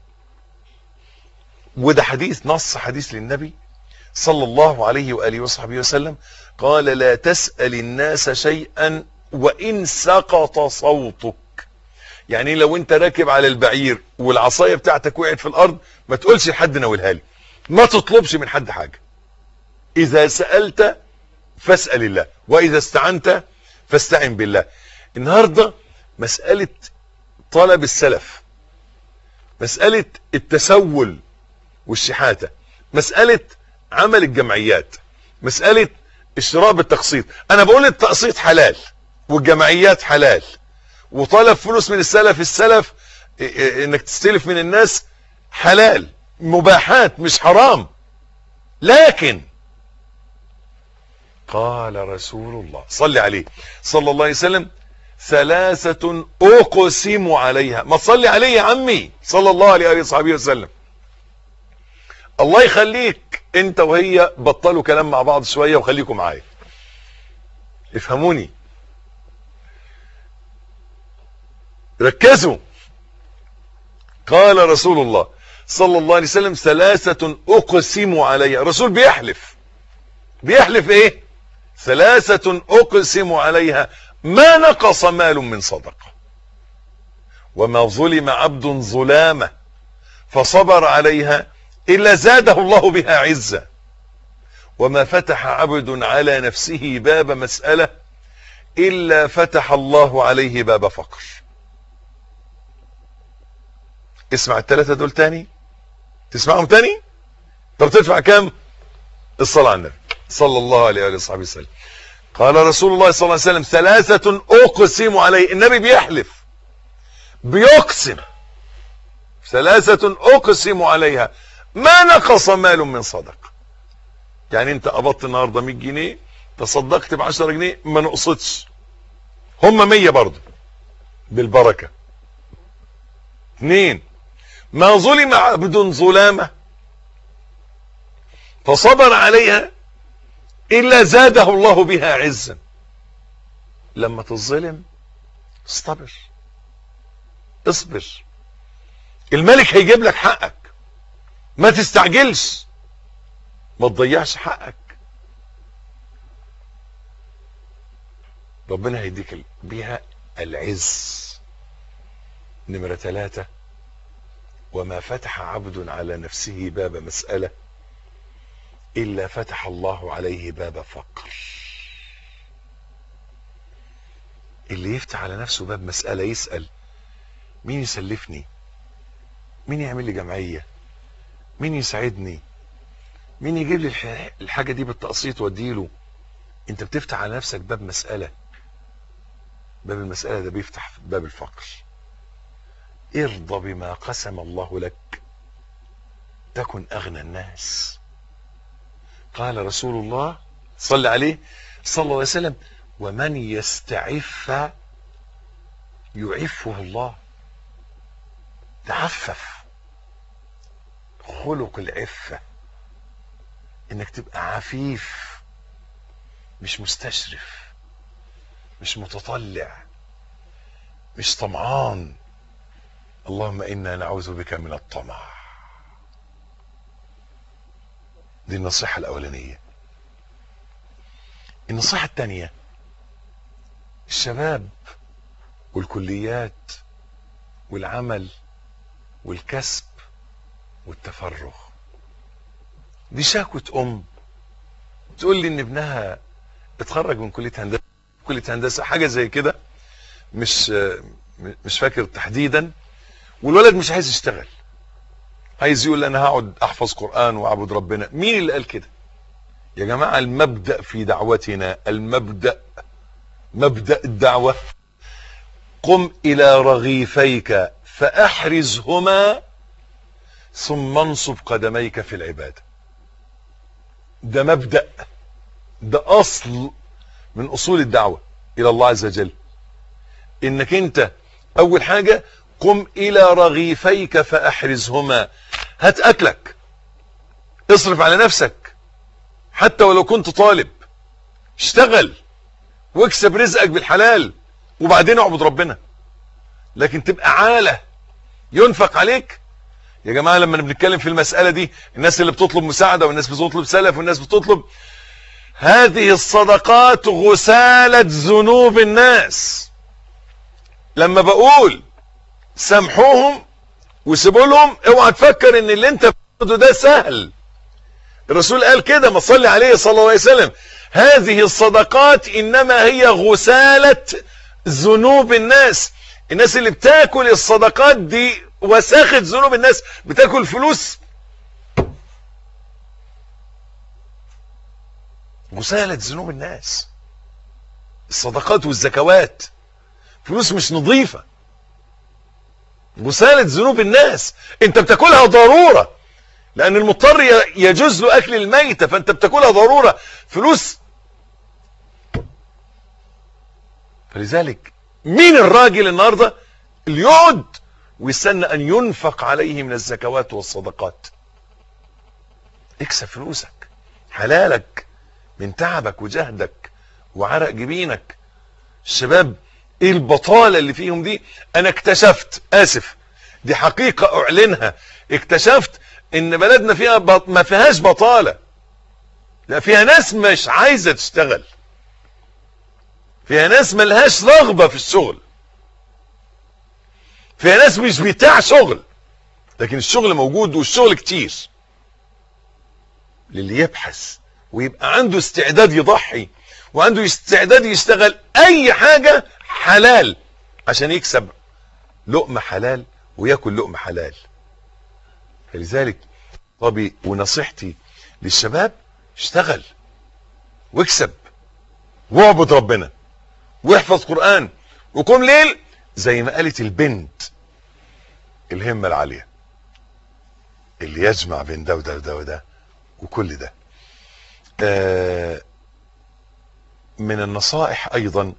وده حديث نص حديث للنبي صلى الله عليه وآله وصحبه وسلم قال لا تسأل الناس شيئا وإن سقط صوتك يعني لو انت راكب على البعير والعصاية بتاعتك وقعت في الارض ما تقولش لحد ناولها لي ما تطلبش من حد حاجة اذا سألت فاسأل الله واذا استعنت فاستعن بالله النهاردة مسألة طلب السلف مسألة التسول والشحاتة مسألة عمل الجمعيات مسألة اشتراء بالتقسيط انا بقول التقسيط حلال والجمعيات حلال وطلب فلوس من السلف السلف انك تستلف من الناس حلال مباحات مش حرام لكن قال رسول الله صلي عليه صلى الله عليه وسلم ثلاثة اقسم عليها ما تصلي عليه يا عمي صلى الله عليه وصحبه وسلم الله يخليك انت وهي بطلوا كلام مع بعض شوية وخليكم معايا افهموني ركزوا قال رسول الله صلى الله عليه وسلم ثلاثة اقسم عليها الرسول بيحلف بيحلف ايه ثلاثة اقسم عليها ما نقص مال من صدقة وما ظلم عبد ظلامة فصبر عليها إلا زاده الله بها عزة وما فتح عبد على نفسه باب مسألة إلا فتح الله عليه باب فقر اسمع الثلاثة دول تاني تسمعهم تاني طب تدفع كام الصلاة على النبي صلى الله عليه وآله وصحبه وسلم قال رسول الله صلى الله عليه وسلم ثلاثة أقسم عليه النبي بيحلف بيقسم ثلاثة أقسم عليها ما نقص مال من صدقة يعني انت قبضت النهاردة 100 جنيه تصدقت ب 10 جنيه ما نقصتش هم 100 برضه بالبركة اثنين ما ظلم عبد ظلامة فصبر عليها إلا زاده الله بها عزا لما تظلم اصطبر اصبر الملك هيجيب لك حقك ما تستعجلش ما تضيعش حقك ربنا هيديك بيها العز نمرة ثلاثة وما فتح عبد على نفسه باب مسألة إلا فتح الله عليه باب فقر اللي يفتح على نفسه باب مسألة يسأل مين يسلفني مين يعمل لي جمعية مين يساعدني مين يجيب لي الح- الحاجة دي بالتقسيط واديله انت بتفتح على نفسك باب مسألة باب المسألة ده بيفتح باب الفقر ارضى بما قسم الله لك تكن اغنى الناس قال رسول الله صلى عليه صلى الله عليه وسلم ومن يستعف يعفه الله تعفف خلق العفة انك تبقى عفيف مش مستشرف مش متطلع مش طمعان اللهم انا نعوذ بك من الطمع دي النصيحة الاولانية النصيحة الثانية الشباب والكليات والعمل والكسب والتفرغ دي شكوى ام تقول لي ان ابنها اتخرج من كليه هندسه كليه هندسه حاجه زي كده مش مش فاكر تحديدا والولد مش عايز يشتغل عايز يقول انا هقعد احفظ قران واعبد ربنا مين اللي قال كده يا جماعه المبدا في دعوتنا المبدا مبدا الدعوه قم الى رغيفيك فاحرزهما ثم انصب قدميك في العباده ده مبدا ده اصل من اصول الدعوه الى الله عز وجل انك انت اول حاجه قم الى رغيفيك فاحرزهما هات اكلك اصرف على نفسك حتى ولو كنت طالب اشتغل واكسب رزقك بالحلال وبعدين اعبد ربنا لكن تبقى عاله ينفق عليك يا جماعه لما بنتكلم في المساله دي الناس اللي بتطلب مساعده والناس بتطلب سلف والناس بتطلب هذه الصدقات غساله ذنوب الناس لما بقول سامحوهم وسيبوا لهم اوعى تفكر ان اللي انت بتاخده ده سهل الرسول قال كده ما صلي عليه صلى الله عليه وسلم هذه الصدقات انما هي غساله ذنوب الناس الناس اللي بتاكل الصدقات دي وساخة ذنوب الناس بتاكل فلوس غسالة ذنوب الناس الصدقات والزكوات فلوس مش نظيفة غسالة ذنوب الناس انت بتاكلها ضرورة لان المضطر يجوز له اكل الميتة فانت بتاكلها ضرورة فلوس فلذلك مين الراجل النهاردة اللي يقعد ويستنى ان ينفق عليه من الزكوات والصدقات اكسب فلوسك حلالك من تعبك وجهدك وعرق جبينك الشباب ايه البطالة اللي فيهم دي انا اكتشفت اسف دي حقيقة اعلنها اكتشفت ان بلدنا فيها بط... ما فيهاش بطالة لا فيها ناس مش عايزة تشتغل فيها ناس ملهاش رغبة في الشغل فيها ناس مش بتاع شغل لكن الشغل موجود والشغل كتير للي يبحث ويبقى عنده استعداد يضحي وعنده استعداد يشتغل اي حاجة حلال عشان يكسب لقمة حلال وياكل لقمة حلال فلذلك طبي ونصيحتي للشباب اشتغل واكسب واعبد ربنا واحفظ قرآن وقم ليل زي ما قالت البنت الهمة العالية اللي يجمع بين ده وده وده وده وكل ده آه من النصائح ايضا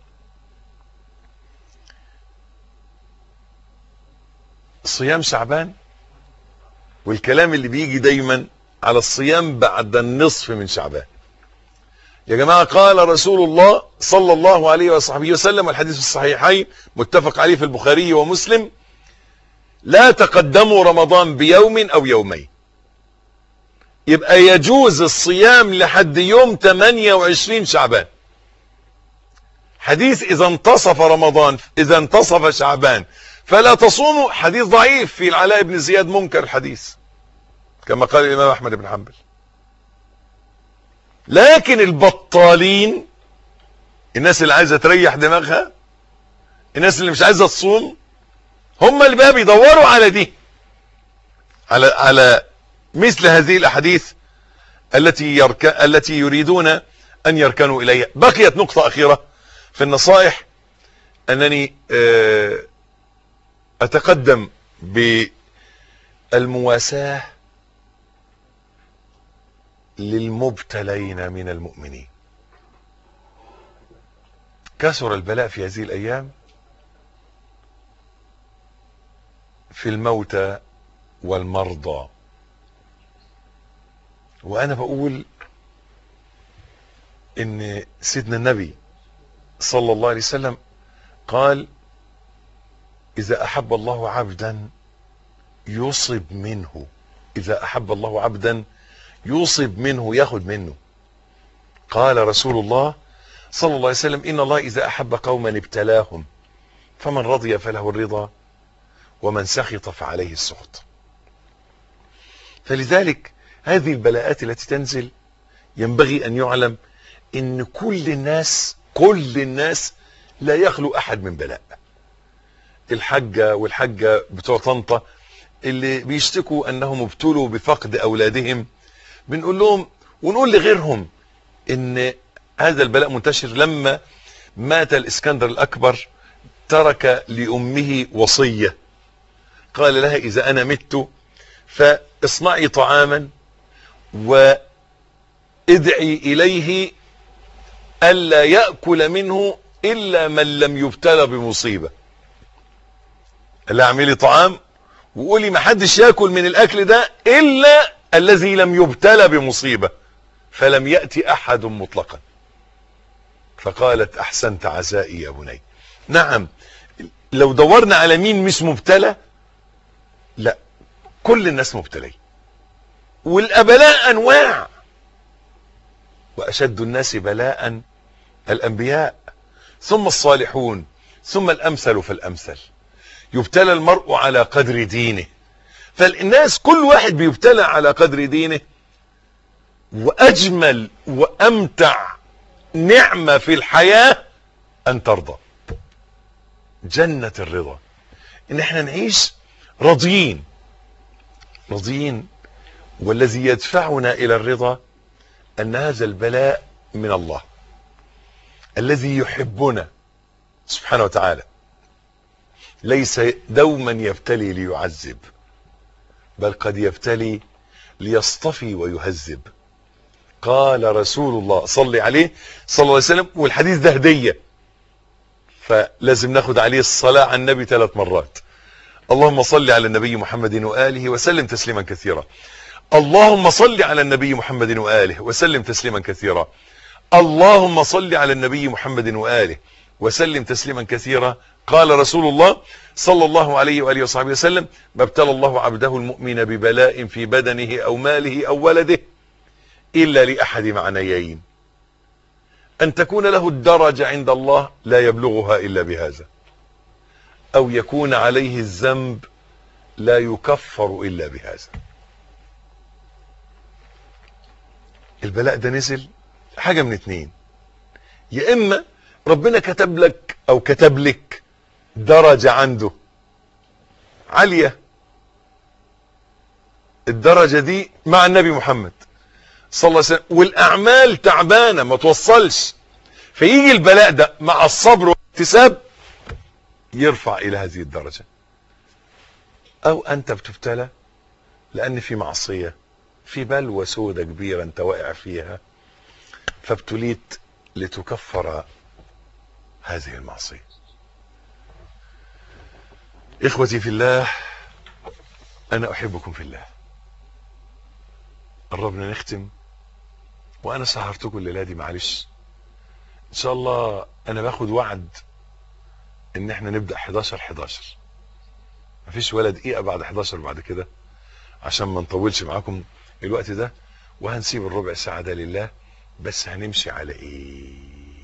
صيام شعبان والكلام اللي بيجي دايما على الصيام بعد النصف من شعبان يا جماعة قال رسول الله صلى الله عليه وصحبه وسلم والحديث الصحيحين متفق عليه في البخاري ومسلم لا تقدموا رمضان بيوم او يومين يبقى يجوز الصيام لحد يوم 28 شعبان حديث اذا انتصف رمضان اذا انتصف شعبان فلا تصوموا حديث ضعيف في العلاء بن زياد منكر الحديث كما قال الامام احمد بن حنبل لكن البطالين الناس اللي عايزه تريح دماغها الناس اللي مش عايزه تصوم هم اللي بقى بيدوروا على دي على على مثل هذه الاحاديث التي يرك... التي يريدون ان يركنوا اليها بقيت نقطة اخيرة في النصائح انني آه، اتقدم بالمواساة للمبتلين من المؤمنين كثر البلاء في هذه الايام في الموتى والمرضى وانا بقول ان سيدنا النبي صلى الله عليه وسلم قال اذا احب الله عبدا يصب منه اذا احب الله عبدا يصب منه ياخد منه قال رسول الله صلى الله عليه وسلم ان الله اذا احب قوما ابتلاهم فمن رضي فله الرضا ومن سخط فعليه السخط فلذلك هذه البلاءات التي تنزل ينبغي ان يعلم ان كل الناس كل الناس لا يخلو احد من بلاء الحجة والحجة بتوع طنطا اللي بيشتكوا انهم ابتلوا بفقد اولادهم بنقول لهم ونقول لغيرهم ان هذا البلاء منتشر لما مات الاسكندر الاكبر ترك لامه وصية قال لها اذا انا مت فاصنعي طعاما وادعي اليه الا يأكل منه الا من لم يبتلى بمصيبة قال لها اعملي طعام وقولي ما حدش ياكل من الاكل ده الا الذي لم يبتلى بمصيبة فلم يأتي احد مطلقا فقالت احسنت عزائي يا بني نعم لو دورنا على مين مش مبتلى لا كل الناس مبتلين والابلاء انواع واشد الناس بلاء الانبياء ثم الصالحون ثم الامثل فالامثل يبتلى المرء على قدر دينه فالناس كل واحد بيبتلى على قدر دينه واجمل وامتع نعمة في الحياة ان ترضى جنة الرضا ان احنا نعيش راضيين راضيين والذي يدفعنا الى الرضا ان هذا البلاء من الله الذي يحبنا سبحانه وتعالى ليس دوما يبتلي ليعذب بل قد يبتلي ليصطفي ويهذب قال رسول الله صلي عليه صلى الله عليه وسلم والحديث ده هدية فلازم ناخد عليه الصلاة على النبي ثلاث مرات اللهم صل على النبي محمد وآله وسلم تسليما كثيرا اللهم صل على النبي محمد وآله وسلم تسليما كثيرا اللهم صل على النبي محمد وآله وسلم تسليما كثيرا قال رسول الله صلى الله عليه وآله وصحبه وسلم ما ابتلى الله عبده المؤمن ببلاء في بدنه أو ماله أو ولده إلا لأحد معنيين أن تكون له الدرجة عند الله لا يبلغها إلا بهذا أو يكون عليه الذنب لا يكفر إلا بهذا البلاء ده نزل حاجة من اتنين يا إما ربنا كتب لك أو كتب لك درجة عنده عالية الدرجة دي مع النبي محمد صلى الله عليه وسلم والأعمال تعبانة ما توصلش فيجي البلاء ده مع الصبر والاحتساب يرفع إلى هذه الدرجة أو أنت بتبتلى لأن في معصية في بلوى سودة كبيرة أنت واقع فيها فابتليت لتكفر هذه المعصية إخوتي في الله أنا أحبكم في الله قربنا نختم وأنا سهرتكم الليلة دي معلش إن شاء الله أنا باخد وعد إن إحنا نبدأ 11 11 مفيش ولا دقيقة بعد 11 بعد كده عشان ما نطولش معاكم الوقت ده وهنسيب الربع ساعة ده لله بس هنمشي على ايه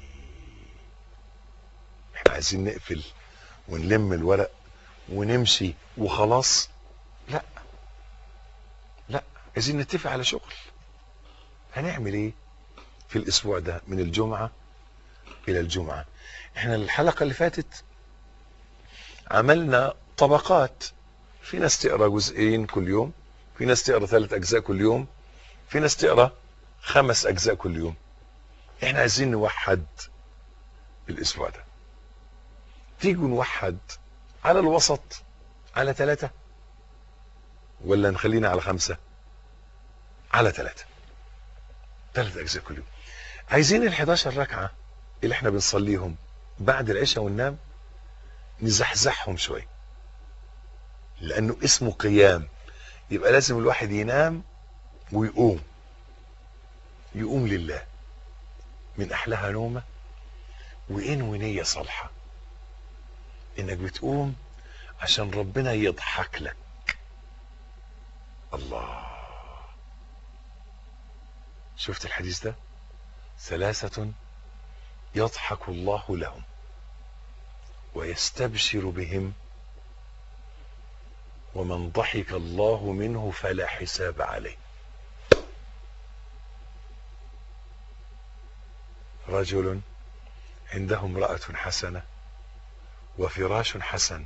احنا عايزين نقفل ونلم الورق ونمشي وخلاص لا لا عايزين نتفق على شغل هنعمل ايه في الاسبوع ده من الجمعة الى الجمعة احنا الحلقة اللي فاتت عملنا طبقات في ناس تقرا جزئين كل يوم في ناس تقرا ثلاث اجزاء كل يوم في ناس تقرا خمس اجزاء كل يوم احنا عايزين نوحد الاسبوع ده تيجوا نوحد على الوسط على ثلاثة ولا نخلينا على خمسة على ثلاثة ثلاث أجزاء كل يوم عايزين ال 11 ركعة اللي احنا بنصليهم بعد العشاء وننام نزحزحهم شوية لأنه اسمه قيام يبقى لازم الواحد ينام ويقوم يقوم لله من أحلاها نومة وإنوي نية صالحة إنك بتقوم عشان ربنا يضحك لك الله شفت الحديث ده ثلاثة يضحك الله لهم ويستبشر بهم ومن ضحك الله منه فلا حساب عليه رجل عنده امرأة حسنة وفراش حسن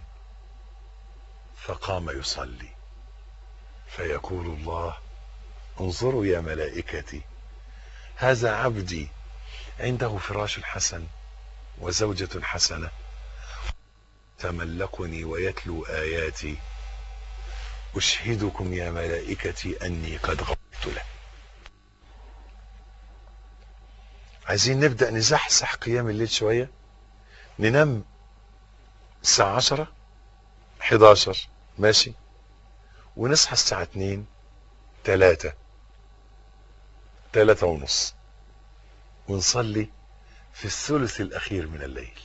فقام يصلي فيقول الله انظروا يا ملائكتي هذا عبدي عنده فراش حسن وزوجة حسنة تملقني ويتلو آياتي أشهدكم يا ملائكتي أني قد غفرت له عايزين نبدأ نزحزح قيام الليل شوية ننام الساعة عشرة 11 ماشي ونصحى الساعة 2 3 3 ونص ونصلي في الثلث الأخير من الليل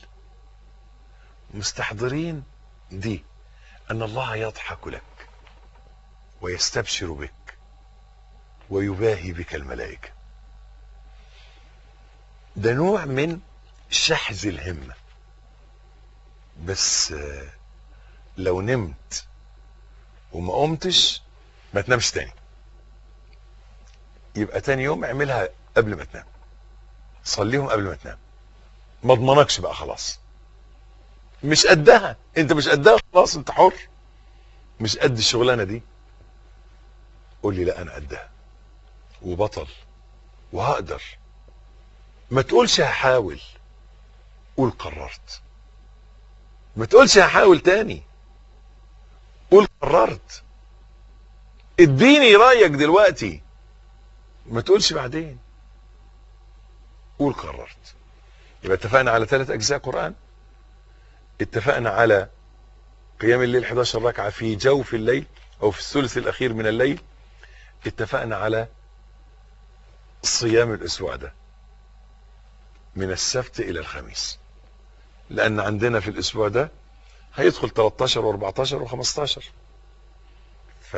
مستحضرين دي أن الله يضحك لك ويستبشر بك ويباهي بك الملائكة ده نوع من شحذ الهمة بس لو نمت وما قمتش ما تنامش تاني يبقى تاني يوم اعملها قبل ما تنام صليهم قبل ما تنام ما اضمنكش بقى خلاص مش قدها انت مش قدها خلاص انت حر مش قد الشغلانه دي قول لي لا انا قدها وبطل وهقدر ما تقولش هحاول قول قررت ما تقولش هحاول تاني قول قررت اديني رايك دلوقتي ما تقولش بعدين قول قررت يبقى اتفقنا على ثلاث اجزاء قران اتفقنا على قيام الليل 11 ركعه في جوف الليل او في الثلث الاخير من الليل اتفقنا على صيام الاسبوع ده من السبت الى الخميس لان عندنا في الاسبوع ده هيدخل 13 و14 و15 ف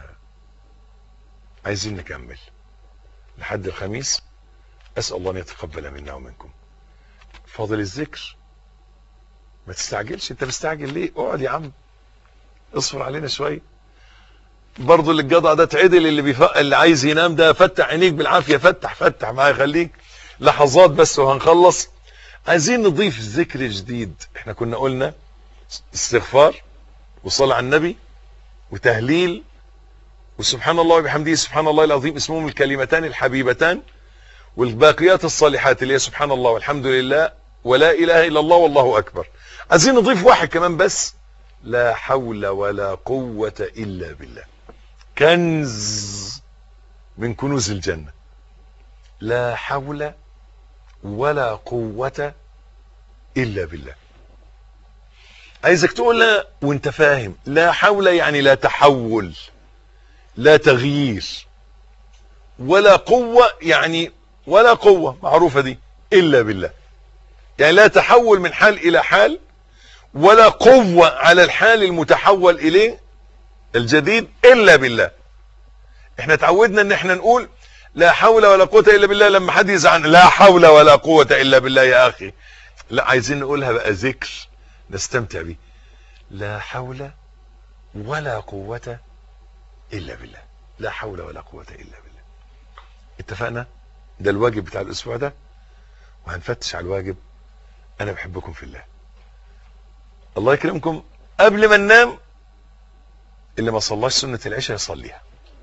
عايزين نكمل لحد الخميس اسال الله ان يتقبل منا ومنكم فاضل الذكر ما تستعجلش انت مستعجل ليه اقعد يا عم اصبر علينا شويه برضه اللي الجدع ده تعدل اللي بيفق اللي عايز ينام ده فتح عينيك بالعافيه فتح فتح معايا خليك لحظات بس وهنخلص عايزين نضيف ذكر جديد احنا كنا قلنا استغفار وصلاة على النبي وتهليل وسبحان الله وبحمده سبحان الله العظيم اسمهم الكلمتان الحبيبتان والباقيات الصالحات اللي هي سبحان الله والحمد لله ولا اله الا الله والله اكبر عايزين نضيف واحد كمان بس لا حول ولا قوة الا بالله كنز من كنوز الجنة لا حول ولا قوة الا بالله عايزك تقول لا وانت فاهم لا حول يعني لا تحول لا تغيير ولا قوة يعني ولا قوة معروفة دي إلا بالله يعني لا تحول من حال إلى حال ولا قوة على الحال المتحول إليه الجديد إلا بالله احنا تعودنا ان احنا نقول لا حول ولا قوة إلا بالله لما حد يزعل لا حول ولا قوة إلا بالله يا أخي لا عايزين نقولها بقى ذكر نستمتع بيه لا حول ولا قوة إلا بالله لا حول ولا قوة إلا بالله اتفقنا ده الواجب بتاع الأسبوع ده وهنفتش على الواجب أنا بحبكم في الله الله يكرمكم قبل ما ننام اللي ما صلاش سنة العشاء يصليها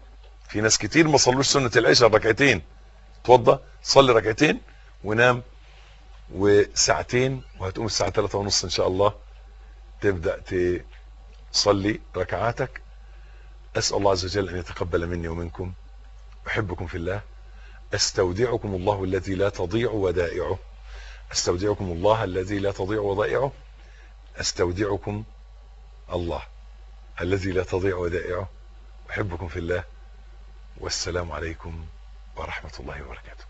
في ناس كتير ما صلوش سنة العشاء ركعتين اتوضى صلي ركعتين ونام وساعتين وهتقوم الساعة 3 ونص ان شاء الله تبدأ تصلي ركعاتك اسأل الله عز وجل ان يتقبل مني ومنكم احبكم في الله استودعكم الله الذي لا تضيع ودائعه استودعكم الله الذي لا تضيع ودائعه استودعكم الله الذي لا تضيع ودائعه احبكم في الله والسلام عليكم ورحمة الله وبركاته